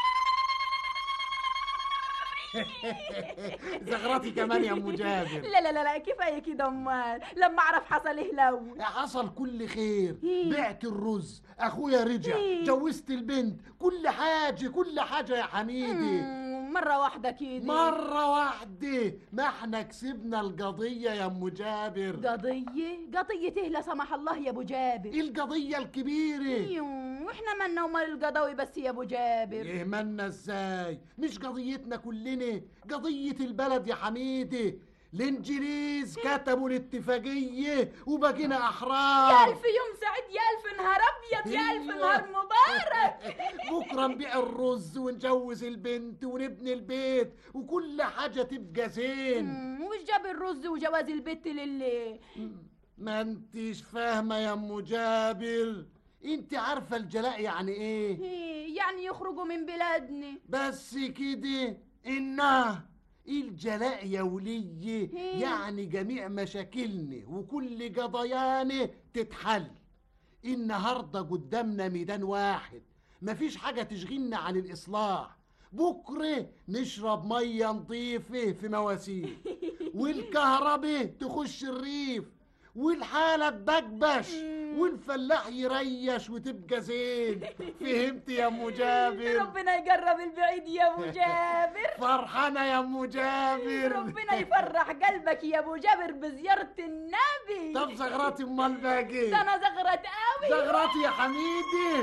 زغرتي كمان يا ام جابر لا لا لا لا كفايه كده امال لما اعرف حصل ايه لو حصل كل خير إيه؟ بعت الرز اخويا رجع إيه؟ جوزت البنت كل حاجه كل حاجه يا حميدي مم، مره واحده كده مرة واحدة ما احنا كسبنا القضية يا ام جابر قضيه قضيه ايه لا سمح الله يا ابو جابر القضية الكبيرة يوم واحنا مالنا ومال القضاوي بس يا ابو جابر يهمنا ازاي مش قضيتنا كلنا قضية البلد يا حميدة الانجليز كتبوا الاتفاقية وبقينا يا احرار الف يوم سعيد يا الف نهار ابيض يا الف نهار مبارك بكرة نبيع الرز ونجوز البنت ونبني البيت وكل حاجة تبقى زين مم، وش جاب الرز وجواز البت للي ما انتش فاهمة يا ام جابر انت عارفة الجلاء يعني ايه إيه، يعني يخرجوا من بلادنا بس كده انها الجلاء يا ولية إيه؟ يعني جميع مشاكلنا وكل قضايانا تتحل النهاردة قدامنا ميدان واحد مفيش حاجة تشغلنا عن الإصلاح بكرة نشرب مية نظيفة في مواسير والكهرباء تخش الريف والحالة تبكبش والفلاح يريش وتبقى زين فهمت يا ام جابر ربنا يقرب البعيد يا ابو جابر فرحانة يا ام جابر ربنا يفرح قلبك يا ابو جابر بزيارة النبي طب زغراتي امال باقي ده انا زغرت قوي زغراتي يا حميدي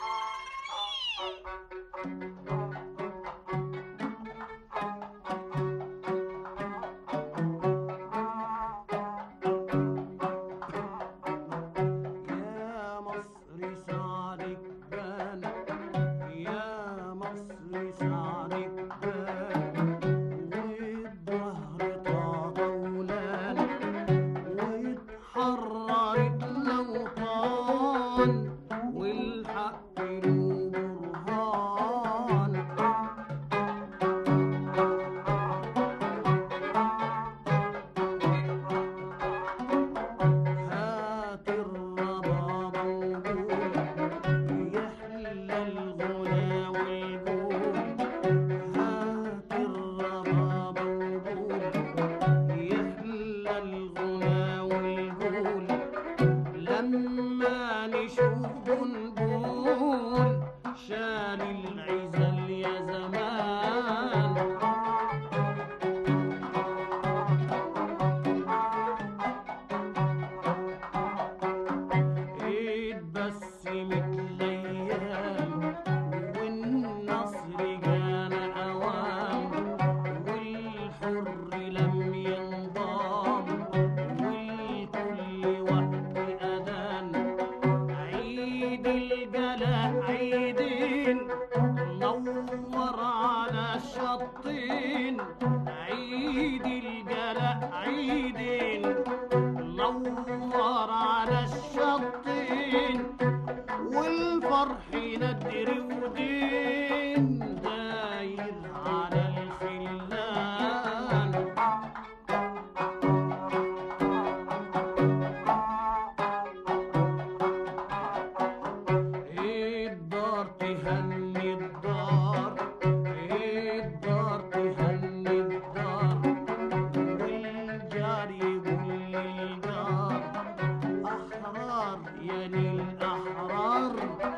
يا مصر سعدك بان يا مصر سعدك بان والظهر طاولان واتحررت الاوطان والحق له برهان هات الرباب وقول يحلى الغنى والقول هات الرباب وقول يحلى الغنى والقول لما نشوف بنقول شال العزل يا زمان اتبسمت الايام والنصر جانا اوام والحر لم ينضام والكل وقت اذان عيد الجلال عيدين نور على الشطين عيد الجلاء عيدين نور على الشطين والفرح ندري ودين داير على الخلان الدار تهني الدار الدار تهني الدار والجار يقول للجار أحرار يا للأحرار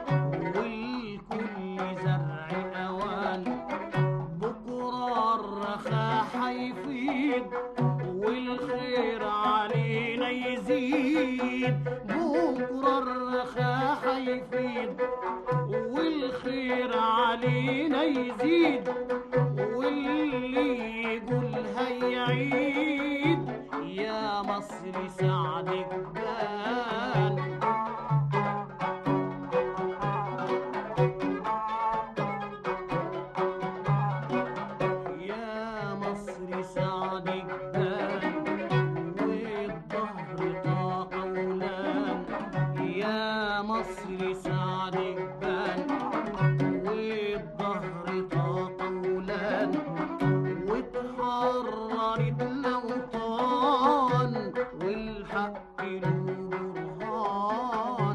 والكل زرع أوان بكرة الرخاء حيفيد والخير علينا يزيد بكرة الرخاء حيفيد والخير علينا يزيد واللي يقول هيعيد يا مصر سعدك بان يا مصر سعدك بان والظهر طاقة ولان يا مصر سعدك بان والظهر طاقة ولان واتحررت الأوطان والحق له برهان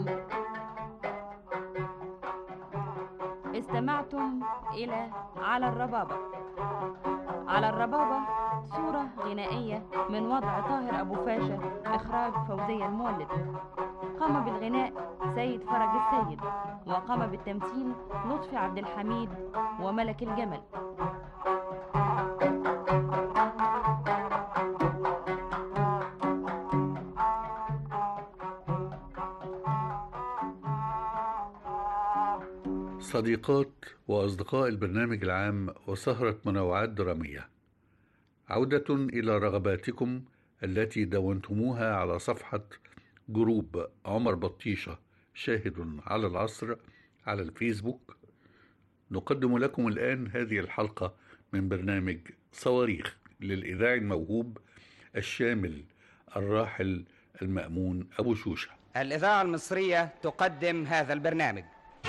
استمعتم إلى على الربابة على الربابة صورة غنائية من وضع طاهر أبو فاشا إخراج فوزية المولد قام بالغناء سيد فرج السيد وقام بالتمثيل لطفي عبد الحميد وملك الجمل صديقات وأصدقاء البرنامج العام وسهرة منوعات درامية عودة إلى رغباتكم التي دونتموها على صفحة جروب عمر بطيشة شاهد على العصر على الفيسبوك نقدم لكم الآن هذه الحلقة من برنامج صواريخ للإذاع الموهوب الشامل الراحل المأمون أبو شوشة الإذاعة المصرية تقدم هذا البرنامج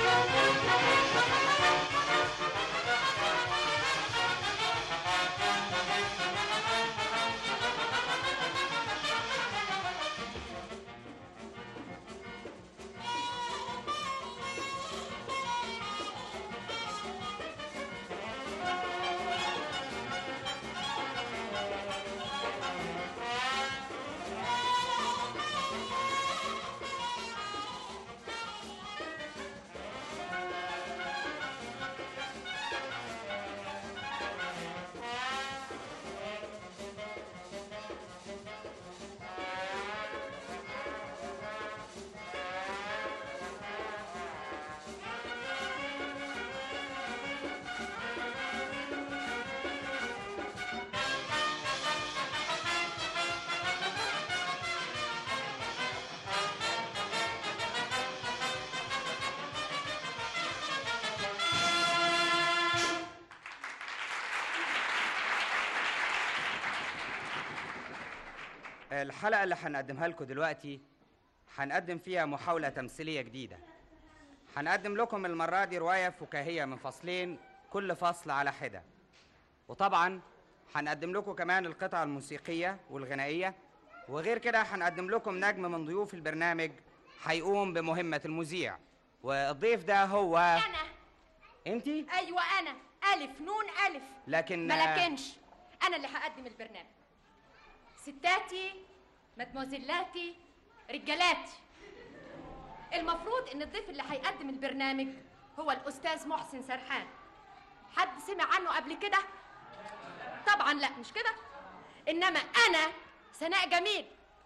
الحلقة اللي هنقدمها لكم دلوقتي هنقدم فيها محاولة تمثيلية جديدة هنقدم لكم المرة دي رواية فكاهية من فصلين كل فصل على حدة وطبعا هنقدم لكم كمان القطع الموسيقية والغنائية وغير كده هنقدم لكم نجم من ضيوف البرنامج هيقوم بمهمة المذيع والضيف ده هو انا انتي ايوه انا الف نون الف لكن ما لكنش انا اللي هقدم البرنامج ستاتي مدموزيلاتي رجالاتي المفروض ان الضيف اللي هيقدم البرنامج هو الاستاذ محسن سرحان حد سمع عنه قبل كده طبعا لا مش كده انما انا سناء جميل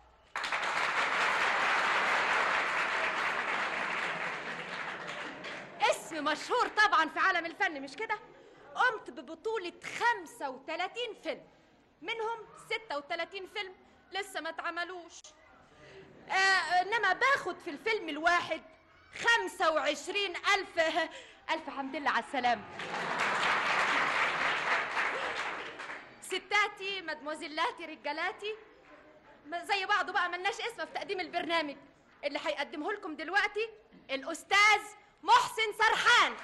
اسم مشهور طبعا في عالم الفن مش كده قمت ببطولة 35 فيلم منهم 36 فيلم لسه ما اتعملوش آه انما باخد في الفيلم الواحد خمسة وعشرين ألف ألف حمد لله على السلامة ستاتي مدموزيلاتي رجالاتي ما زي بعضه بقى ملناش اسم في تقديم البرنامج اللي هيقدمه لكم دلوقتي الأستاذ محسن سرحان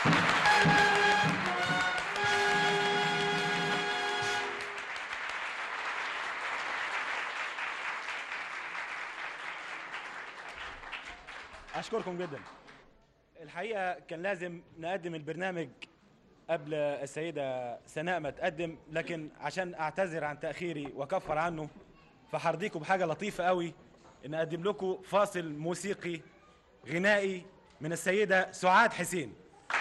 أشكركم جدا الحقيقة كان لازم نقدم البرنامج قبل السيدة سناء ما تقدم لكن عشان أعتذر عن تأخيري وأكفر عنه فحرضيكم بحاجة لطيفة قوي إن أقدم لكم فاصل موسيقي غنائي من السيدة سعاد حسين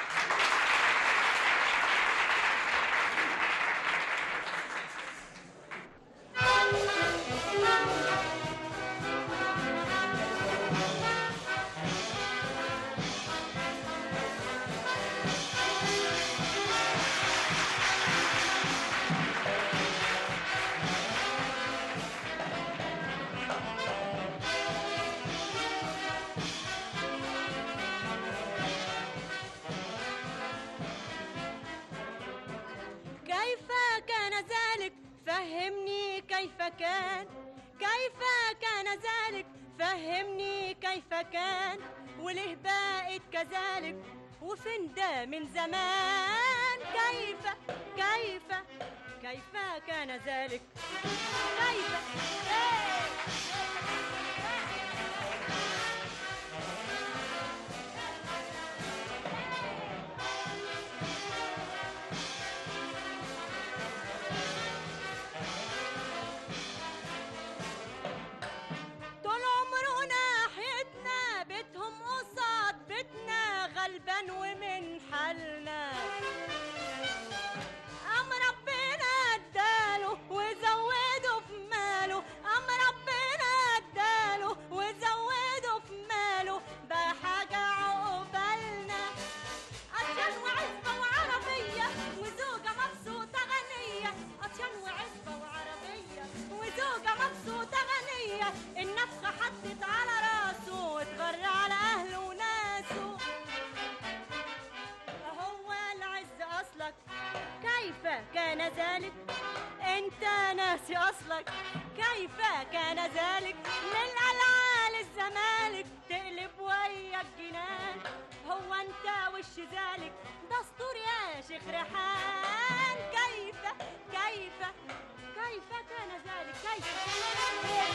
كيف كان ذلك فهمني كيف كان كيف كان ذلك فهمني كيف كان وله بقت كذلك وفين ده من زمان كيف كيف كيف كان ذلك كيف طول عمره ناحيتنا بيتهم قصاد بيتنا غلبان ومن حالنا أم ربنا اداله وزوده في ماله أم ربنا اداله وزوده في ماله بقى حاجة عقبالنا أطيان وعزبة وعربية وزوجة مبسوطة غنية أطيان وعزبة وعربية وزوجة مبسوطة غنية النفخة حطت على راسه واتغر على أهله وناسه هو العز أصلك كيف كان ذلك انت ناسي أصلك كيف كان ذلك من الألعال الزمالك تقلب ويا الجنان هو انت وش ذلك دستور يا شيخ ريحان كيف كيف كيف كان ذلك كيف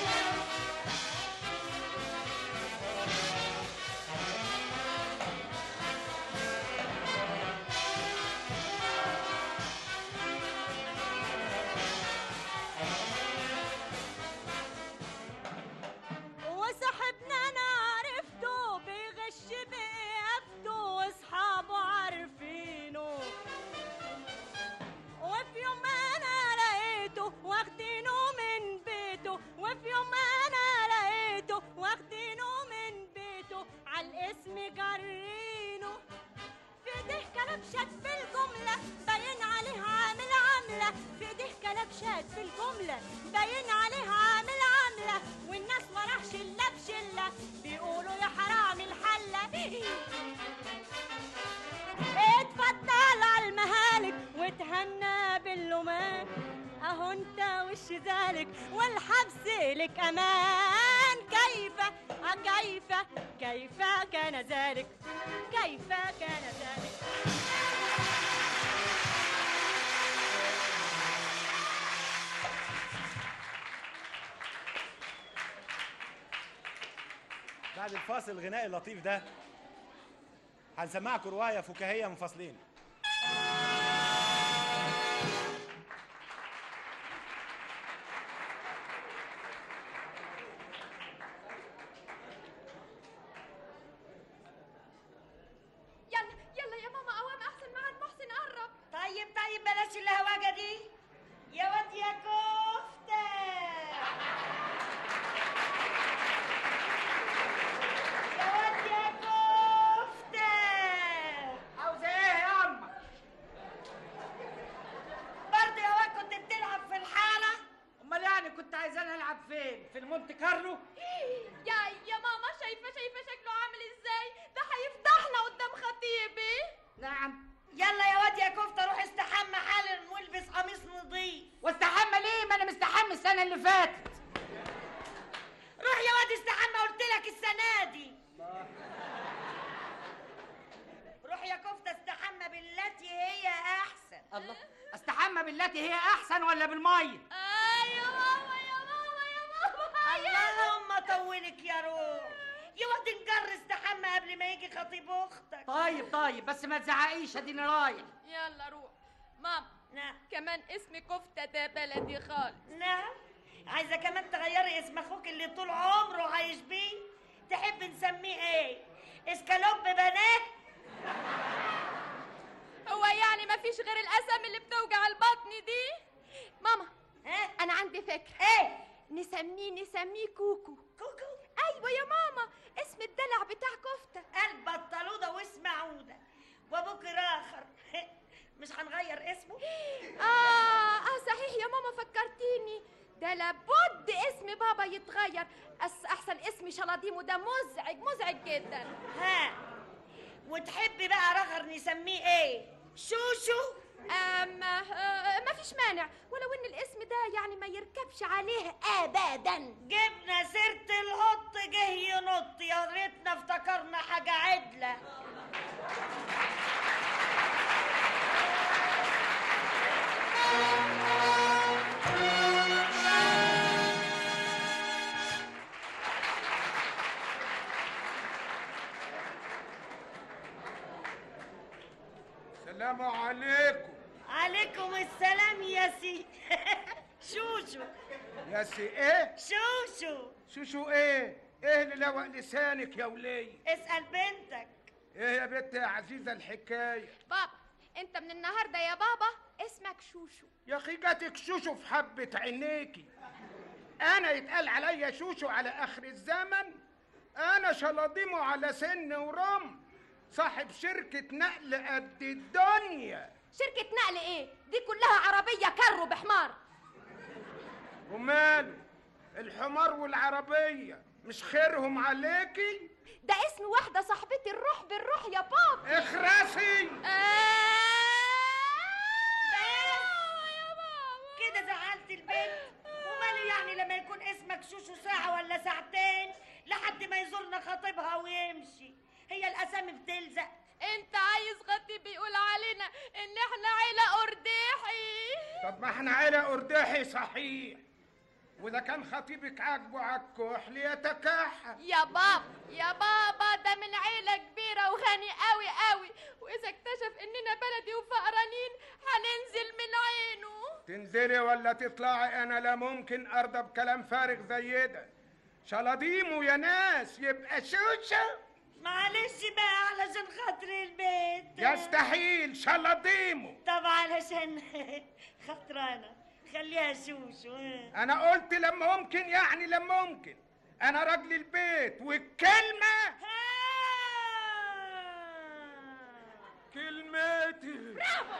وصاحبنا انا عرفته بيغش بقيافته واصحابه عارفينه وفي يوم انا لقيته واخدينه من بيته وفي يوم انا لقيته واخدينه من بيته على الاسم جرينه في ايديه كلبشات بالجملة باين عليه عامل عاملة في ايديه كلبشات بالجملة باين عليه عامل عاملة والناس وراه شلة بشلة بيقولوا يا حرام الحلة اتفضل على المهالك وتهنى باللومان اهو انت وش ذلك والحبس لك امان كيف آه كيف كيف كان ذلك كيف كان ذلك بعد الفاصل الغنائي اللطيف ده هنسمعكم رواية فكاهية من فصلين يلا يلا يا ماما قوام احسن معاد محسن قرب طيب طيب بلاش الهواجة دي يا واد يا كفتة يا واد يا كفتة عاوزة ايه يا أما؟ برضه يا واد كنت بتلعب في الحارة أمال يعني كنت عايزاني ألعب فين؟ في المونت كارلو؟ يا يا ماما شايفه شايفه شكله عامل ازاي الحمى بالتي هي احسن ولا بالميه ايوه ماما يا ماما يا ماما اللهم طولك يا روح يا واد نجر استحمى قبل ما يجي خطيب اختك طيب طيب بس ما تزعقيش اديني رايح يلا روح ماما نعم كمان اسم كفتة ده بلدي خالص نعم عايزه كمان تغيري اسم اخوك اللي طول عمره عايش بيه تحب نسميه ايه اسكالوب بنات هو يعني ما فيش غير الاسامي اللي بتوجع البطن دي ماما انا عندي فكره ايه نسميه نسميه كوكو كوكو ايوه يا ماما اسم الدلع بتاع كفته قلب بطلوده واسم عوده وابوك راخر مش هنغير اسمه اه اه صحيح يا ماما فكرتيني ده لابد اسم بابا يتغير أس احسن اسم شلاضيمو ده مزعج مزعج جدا ها وتحبي بقى رغر نسميه ايه شوشو أم آه ما فيش مانع ولو ان الاسم ده يعني ما يركبش عليه ابدا جبنا سيرة الهط جه ينط يا ريتنا افتكرنا حاجة عدلة السلام عليكم عليكم السلام يا سي شوشو يا سي ايه شوشو شوشو ايه ايه اللي لوق لسانك يا ولي اسأل بنتك ايه يا بنت يا عزيزه الحكايه بابا انت من النهارده يا بابا اسمك شوشو يا اخي جاتك شوشو في حبه عينيكي انا يتقال عليا شوشو على اخر الزمن انا شلاضيمو على سن ورم صاحب شركه نقل قد الدنيا شركة نقل ايه دي كلها عربية كرو بحمار وماله الحمار والعربيه مش خيرهم عليكي ده اسم واحدة صاحبتي الروح بالروح يا بابا اخرسي كده زعلت البنت وماله يعني لما يكون اسمك شوشو ساعة ولا ساعتين لحد ما يزورنا خطيبها ويمشي هي الأسامي بتلزق انت عايز خطيب يقول علينا ان احنا عيلة ارداحي طب ما احنا عيلة قرداحي صحيح واذا كان خطيبك عاجبه عالكحل يتكحل يا بابا يا بابا ده من عيلة كبيرة وغني قوي قوي واذا اكتشف اننا بلدي وفقرانين هننزل من عينه تنزلي ولا تطلعي انا لا ممكن ارضى بكلام فارغ زي ده شلاضيمو يا ناس يبقى شوشة معلش بقى علشان خاطر البيت يستحيل شلاضيمو طب علشان خاطرانا خليها شوشو انا قلت لما ممكن يعني لما ممكن انا راجل البيت والكلمة كلمتي برافو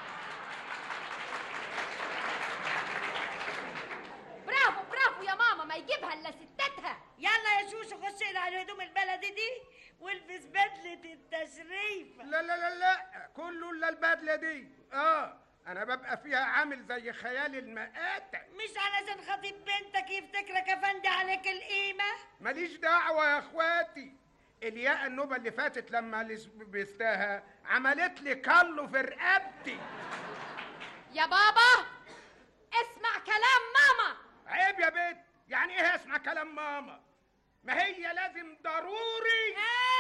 برافو برافو يا ماما ما يجيبها الا ستاتها يلا يا شوشو خش لي على الهدوم البلدي دي والبس بدلة التشريف لا لا لا لا كله الا البدله دي اه انا ببقى فيها عامل زي خيال المآتة مش علشان خطيب بنتك يفتكرك افندي عليك القيمة ماليش دعوة يا اخواتي الياء النوبة اللي فاتت لما لبستها عملت لي كله في رقبتي يا بابا اسمع كلام ماما عيب يا بنت يعني ايه اسمع كلام ماما ما هي لازم ضروري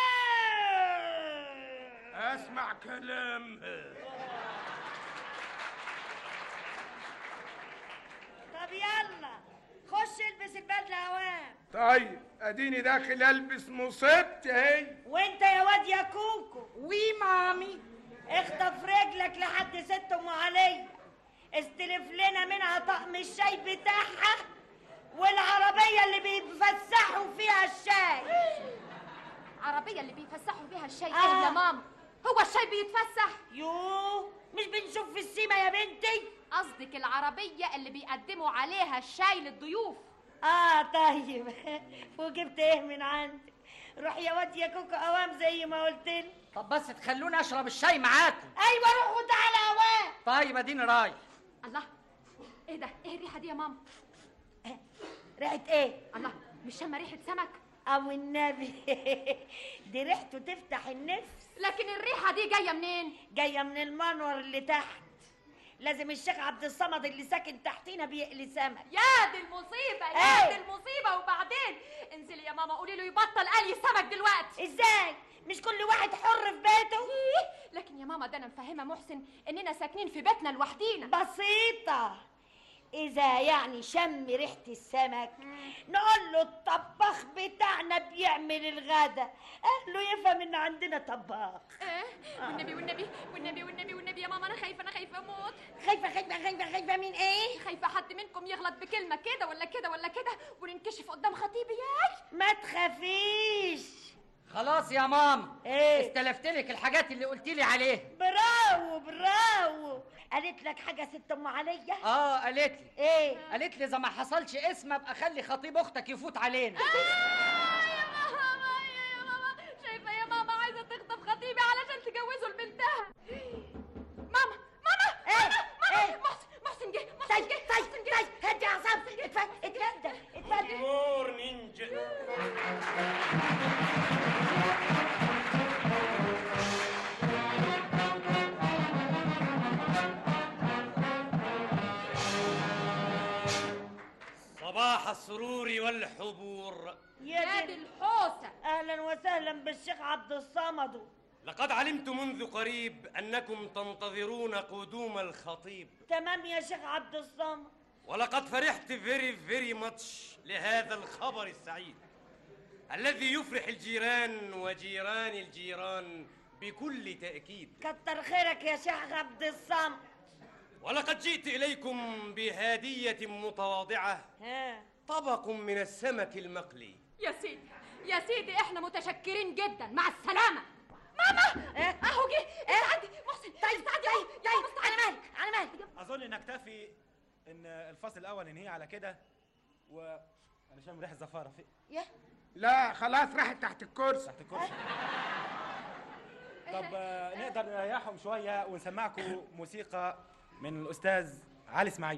اسمع كلامها طب يلا خش البس البدلة اوام طيب اديني داخل البس مصيبتي اهي وانت يا واد يا كوكو وي مامي اخطف رجلك لحد ست ام علي استلف لنا منها طقم الشاي بتاعها والعربية اللي بيفسحوا فيها الشاي عربية اللي بيفسحوا بيها الشاي آه. ايه يا ماما هو الشاي بيتفسح يوه مش بنشوف في السيما يا بنتي قصدك العربية اللي بيقدموا عليها الشاي للضيوف اه طيب وجبت ايه من عندك روح يا واد يا كوكو اوام زي ما قلت لي طب بس تخلوني اشرب الشاي معاكم ايوه روح وتعالى اوام طيب اديني رايح الله ايه ده ايه الريحة دي يا ماما ريحة ايه الله مش شامة ريحة سمك او النبي دي ريحته تفتح النفس لكن الريحة دي جاية منين جاية من المنور اللي تحت لازم الشيخ عبد الصمد اللي ساكن تحتينا بيقلي سمك يا دي المصيبة إيه؟ يا دي المصيبة وبعدين انزلي يا ماما قولي له يبطل قلي السمك دلوقتي ازاي؟ مش كل واحد حر في بيته؟ إيه؟ لكن يا ماما ده انا مفهمة محسن اننا ساكنين في بيتنا لوحدينا بسيطة إذا يعني شم ريحة السمك نقول له الطباخ بتاعنا بيعمل الغدا قال له يفهم إن عندنا طباخ ايه والنبي والنبي والنبي والنبي والنبي يا ماما انا خايفة انا خايفة اموت خايفة خايفة خايفة خايفة من ايه؟ خايفة حد منكم يغلط بكلمة كده ولا كده ولا كده وننكشف قدام خطيبي ياي ما تخافيش خلاص يا ماما ايه استلفت لك الحاجات اللي قلت لي عليها براو براو قالت لك حاجة ست أم عليا؟ اه قالت لي ايه قالت لي اذا ما حصلش اسم ابقى اخلي خطيب اختك يفوت علينا شايفة يا ماما عايزة تخطف خطيبي علشان تجوزه لبنتها ماما ماما ايه ماما محسن محسن جه محسن جه طيب طيب هدي أعصابك اتفضل اتفضل اتفضل مور نينجا صباح السرور والحبور يا دي الحوسة أهلا وسهلا بالشيخ عبد الصمد لقد علمت منذ قريب أنكم تنتظرون قدوم الخطيب تمام يا شيخ عبد الصمد ولقد فرحت فيري فيري ماتش لهذا الخبر السعيد الذي يفرح الجيران وجيران الجيران بكل تأكيد كتر خيرك يا شيخ عبد الصمد ولقد جئت إليكم بهدية متواضعة ها طبق من السمك المقلي يا سيدي يا سيدي احنا متشكرين جدا مع السلامة ماما اهو جه استعدي محسن طيب طيب طيب على مالك على مالك اظن نكتفي ان الفصل الاول ننهيه على كده و انا شامم ريحه زفاره في يا لا خلاص راحت تحت الكرسي تحت الكرسي طب آه، نقدر نريحهم شويه ونسمعكم موسيقى من الاستاذ علي اسماعيل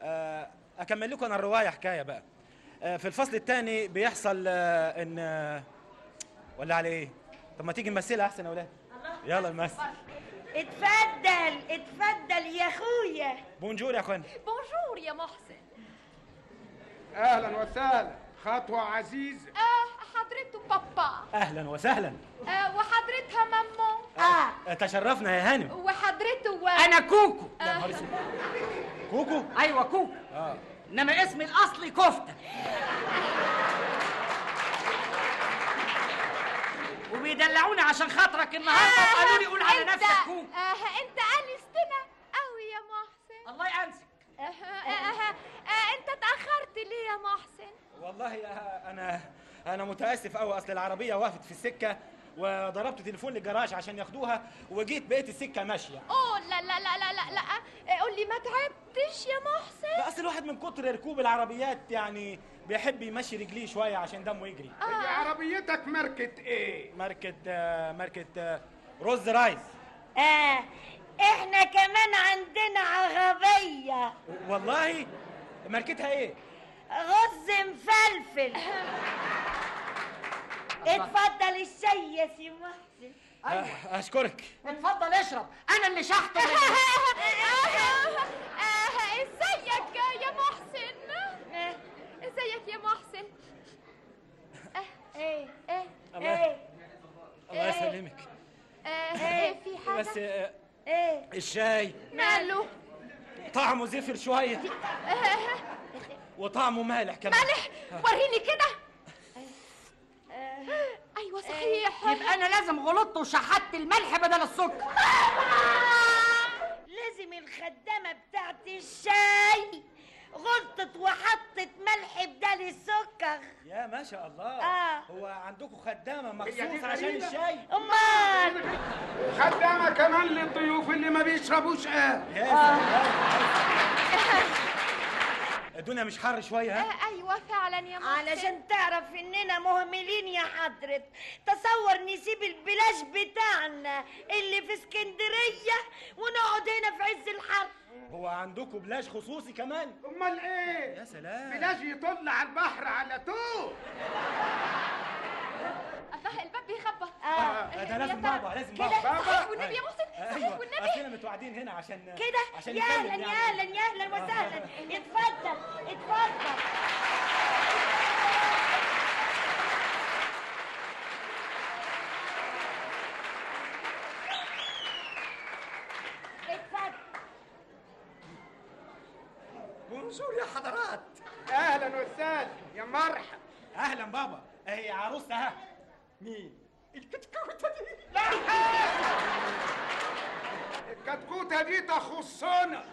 آه، اكمل لكم انا الروايه حكايه بقى آه، في الفصل الثاني بيحصل آه، ان آه، ولا على ايه طب ما تيجي نمثلها احسن يا اولاد يلا نمثل اتفضل اتفضل يا اخويا بونجور يا اخوان بونجور يا محسن اهلا وسهلا خطوه عزيزه آه حضرته بابا اهلا وسهلا آه وحضرتها مامو آه، تشرفنا يا هانم وحضرته انا كوكو يا نهار اسود كوكو ايوه كوكو اه انما اسمي الاصلي كفته وبيدلعوني عشان خاطرك النهارده وقالوا لي قول على انت نفسك كوكو آه انت انستنا قوي يا محسن الله يأنسك آه آه آه آه انت اتاخرت ليه يا محسن والله يا انا انا متاسف قوي اصل العربيه وقفت في السكه وضربت تليفون للجراج عشان ياخدوها وجيت بقيت السكه ماشيه اوه لا لا لا لا لا لا آه، قول لي ما تعبتش يا محسن لا اصل الواحد من كتر ركوب العربيات يعني بيحب يمشي رجليه شويه عشان دمه يجري هي عربيتك ماركة ايه ماركه آه، ماركه آه، رز رايس اه احنا كمان عندنا عربية والله ماركتها ايه غز مفلفل اتفضل الشاي يا سي محسن آه، اشكرك اتفضل اشرب انا اللي شحت آه، ازيك يا محسن ازيك يا محسن آه، ايه ايه الله ايه الله يسلمك آه، ايه في حاجه بس آه، ايه الشاي ماله طعمه زفر شويه وطعمه مالح كمان مالح وريني كده ايوه صحيح يبقى انا لازم غلطت وشحت الملح بدل السكر لازم الخدامة بتاعت الشاي غلطت وحطت ملح بدل السكر يا ما شاء الله آه. هو عندكم خدامه هي دي مخصوص عشان غريبة. الشاي امال خدامة كمان للضيوف اللي ما بيشربوش قهوة يا سلام. الدنيا مش حر شويه ها آه، ايوه فعلا يا محسن علشان تعرف اننا مهملين يا حضرة تصور نسيب البلاش بتاعنا اللي في اسكندرية ونقعد هنا في عز الحر هو عندكم بلاش خصوصي كمان امال ايه يا سلام بلاش يطل على البحر على طول الله الباب بيخبط آه، ده لازم يا ترى بابا لازم كده بابا صحيح والنبي يا محسن صحيح ايوه والنبي اصلنا متوعدين هنا عشان كده عشان يا نتكلم اهلا يا يعني. اهلا يا اهلا وسهلا اتفضل اتفضل اتفضل بونجور يا حضرات اهلا وسهلا يا مرحب اهلا بابا اهي عروستها مين الكتكوتة دي لا الكتكوتة دي تخصنا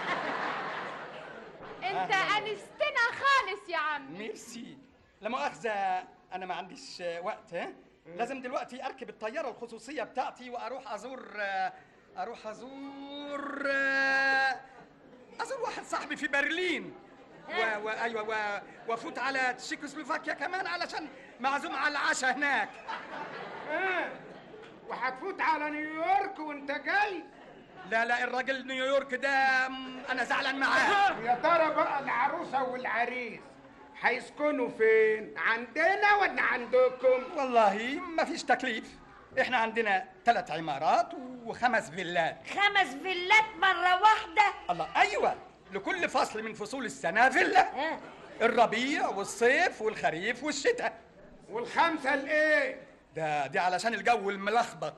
انت انستنا خالص يا عم ميرسي لا مؤاخذة أنا ما عنديش آه، وقت ها لازم دلوقتي أركب الطيارة الخصوصية بتاعتي وأروح أزور آه، أروح أزور آه، أزور واحد صاحبي في برلين و... و... أيوة و... وأفوت على تشيكوسلوفاكيا كمان علشان معزوم على العشاء هناك ايه وهتفوت على نيويورك وانت جاي لا لا الراجل نيويورك ده م، أنا زعلان معاه يا ترى بقى العروسة والعريس هيسكنوا فين عندنا ولا عندكم والله ما فيش تكليف احنا عندنا ثلاث عمارات وخمس فيلات خمس فيلات مرة واحدة الله ايوه لكل فصل من فصول السنه فيلا الربيع والصيف والخريف والشتاء والخمسه الايه ده دي علشان الجو الملخبط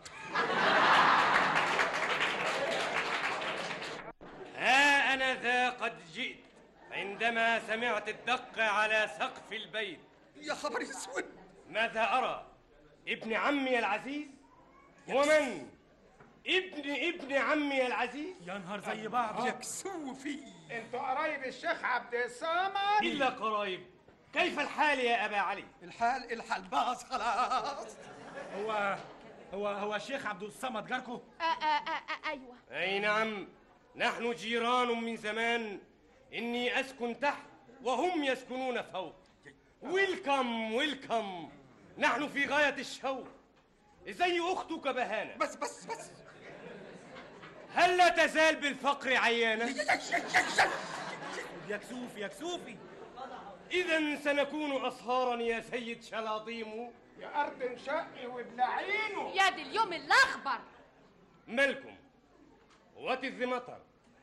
ها أنا ذا قد جئت عندما سمعت الدق على سقف البيت يا خبر اسود ماذا أرى؟ ابن عمي العزيز؟ ومن؟ ابن ابن عمي العزيز؟ يا نهار زي بعض يكسو في انتوا قرايب الشيخ عبد الصمد إلا قرايب كيف الحال يا أبا علي؟ الحال الحال باظ خلاص هو هو هو الشيخ عبد الصمد جاركو آه آه آه آه ايوه أي نعم نحن جيران من زمان إني أسكن تحت وهم يسكنون فوق ويلكم ويلكم نحن في غاية الشوق زي أختك بهانة بس بس بس هل لا تزال بالفقر عيانة؟ يا كسوفي يا كسوفي إذا سنكون أصهارا يا سيد شلاطيم يا أرض انشقي وابلعينه يا دي اليوم الأخبر مالكم وات ذا مطر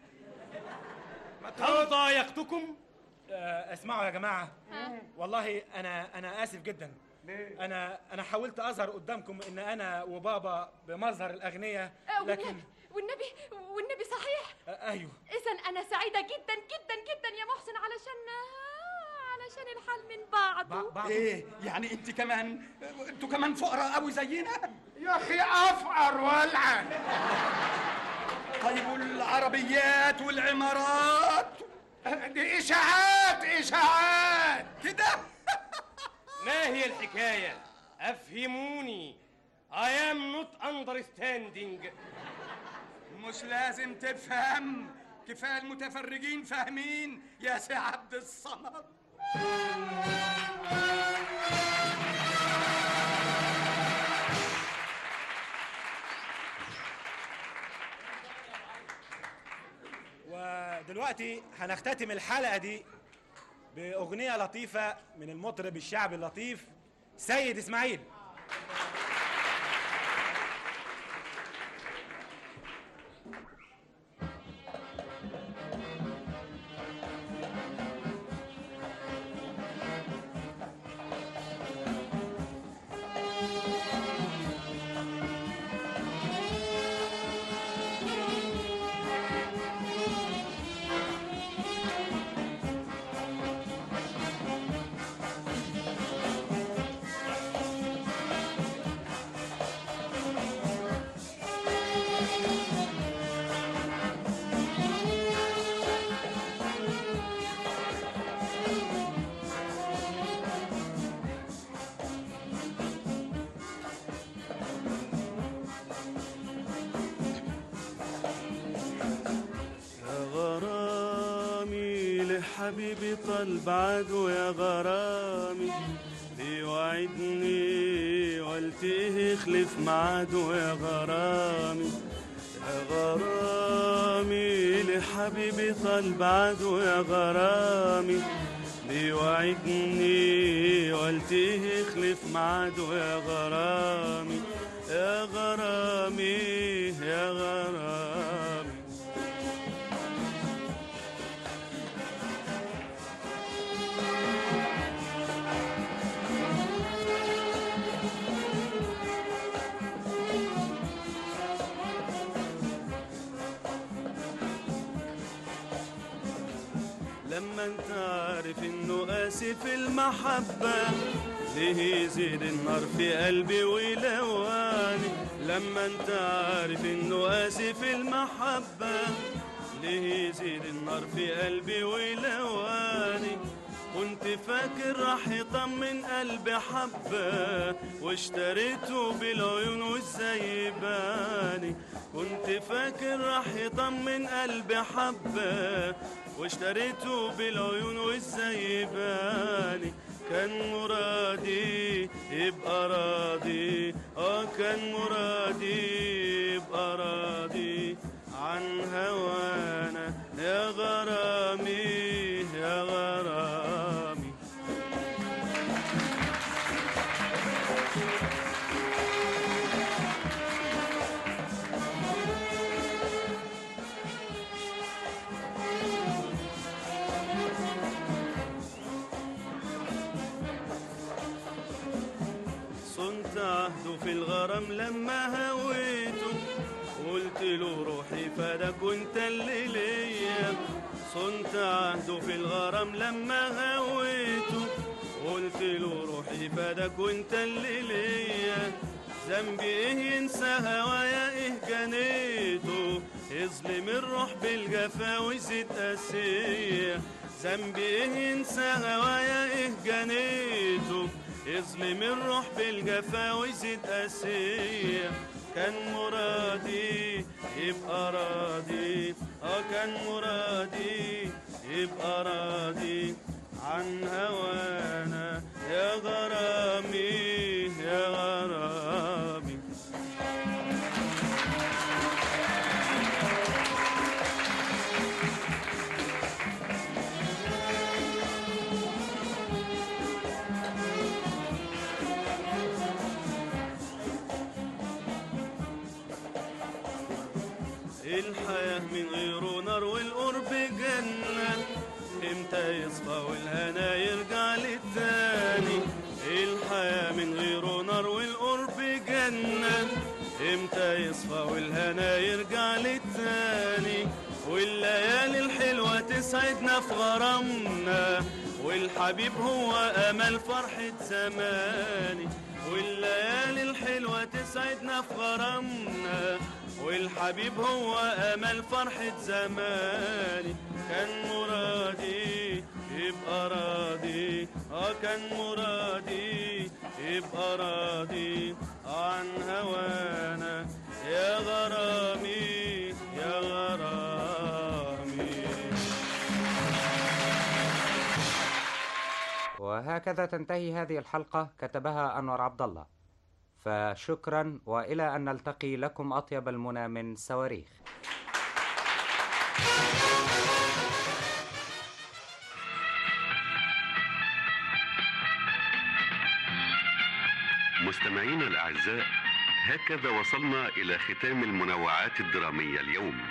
هل ضايقتكم آه، اسمعوا يا جماعه والله انا انا اسف جدا ليه؟ انا انا حاولت اظهر قدامكم ان انا وبابا بمظهر الاغنياء آه، لكن والنبي والنبي والنبي صحيح آه، ايوه إذا أنا سعيدة جدا جدا جدا يا محسن علشان علشان الحال من بعضه ايه يعني انت كمان انتوا كمان فقراء قوي زينا يا اخي افقر والعن طيب والعربيات والعمارات دي اشاعات اشاعات كده ما هي الحكاية؟ أفهموني I am not understanding مش لازم تفهم كفايه المتفرجين فاهمين يا سي عبد الصمد ودلوقتي هنختتم الحلقه دي باغنيه لطيفه من المطرب الشعبي اللطيف سيد اسماعيل يا غرامي لحبيبي طلب عدو يا غرامي بيوعدني والتيه خلف معاده يا غرامي يا غرامي لحبيبي طلب عدو يا غرامي بيوعدني والتيه خلف معاده يا غرامي يا غرامي يا غرامي لما انت عارف انه قاسي في المحبة ليه يزيد النار في قلبي ويلواني لما انت عارف انه قاسي في المحبة ليه يزيد النار في قلبي ويلواني كنت فاكر راح يطمن قلبي حبة واشتريته بالعيون والزيباني كنت فاكر راح يطمن قلبي حبة واشتريته بالعيون والزيباني كان مرادي يبقى راضي اه كان مرادي يبقى راضي عن هوانا يا غرامي يا غرامي صنت عهده في الغرام لما هويته قلت له روحي فداك وانت اللي ليا صنت عهده في الغرام لما هويته قلت له روحي فداك وانت اللي ليا ذنبي ايه ينسى هوايا ايه جنيته يظلم الروح بالجفا ويزيد قاسية ذنبي ايه ينسى هوايا ايه جنيته يظلم الروح بالجفا ويزيد قاسية كان مرادي يبقى راضي اه كان مرادي يبقى راضي عن هوانا يا غرامي يا غرامي نار والقرب جنة امتى يصفى والهنا يرجع للتاني الحياة من غيره نار والقرب جنة امتى يصفى والهنا يرجع للتاني والليالي الحلوة تسعدنا في غرامنا والحبيب هو أمل فرحة زماني والليالي الحلوة تسعدنا في غرامنا والحبيب هو أمل فرحة زماني كان مرادي يبقى راضي اه كان مرادي يبقى راضي عن هوانا يا غرامي يا غرامي وهكذا تنتهي هذه الحلقة كتبها أنور عبد الله فشكرا وإلى أن نلتقي لكم أطيب المنى من صواريخ مستمعينا الأعزاء هكذا وصلنا إلى ختام المنوعات الدرامية اليوم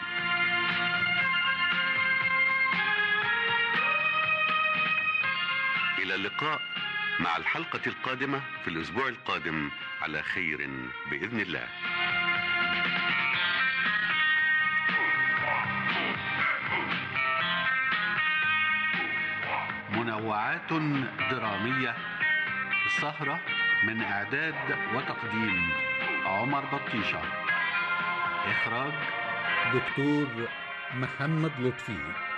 إلى اللقاء مع الحلقة القادمة في الأسبوع القادم على خير بإذن الله منوعات درامية السهرة من إعداد وتقديم عمر بطيشة إخراج دكتور محمد لطفي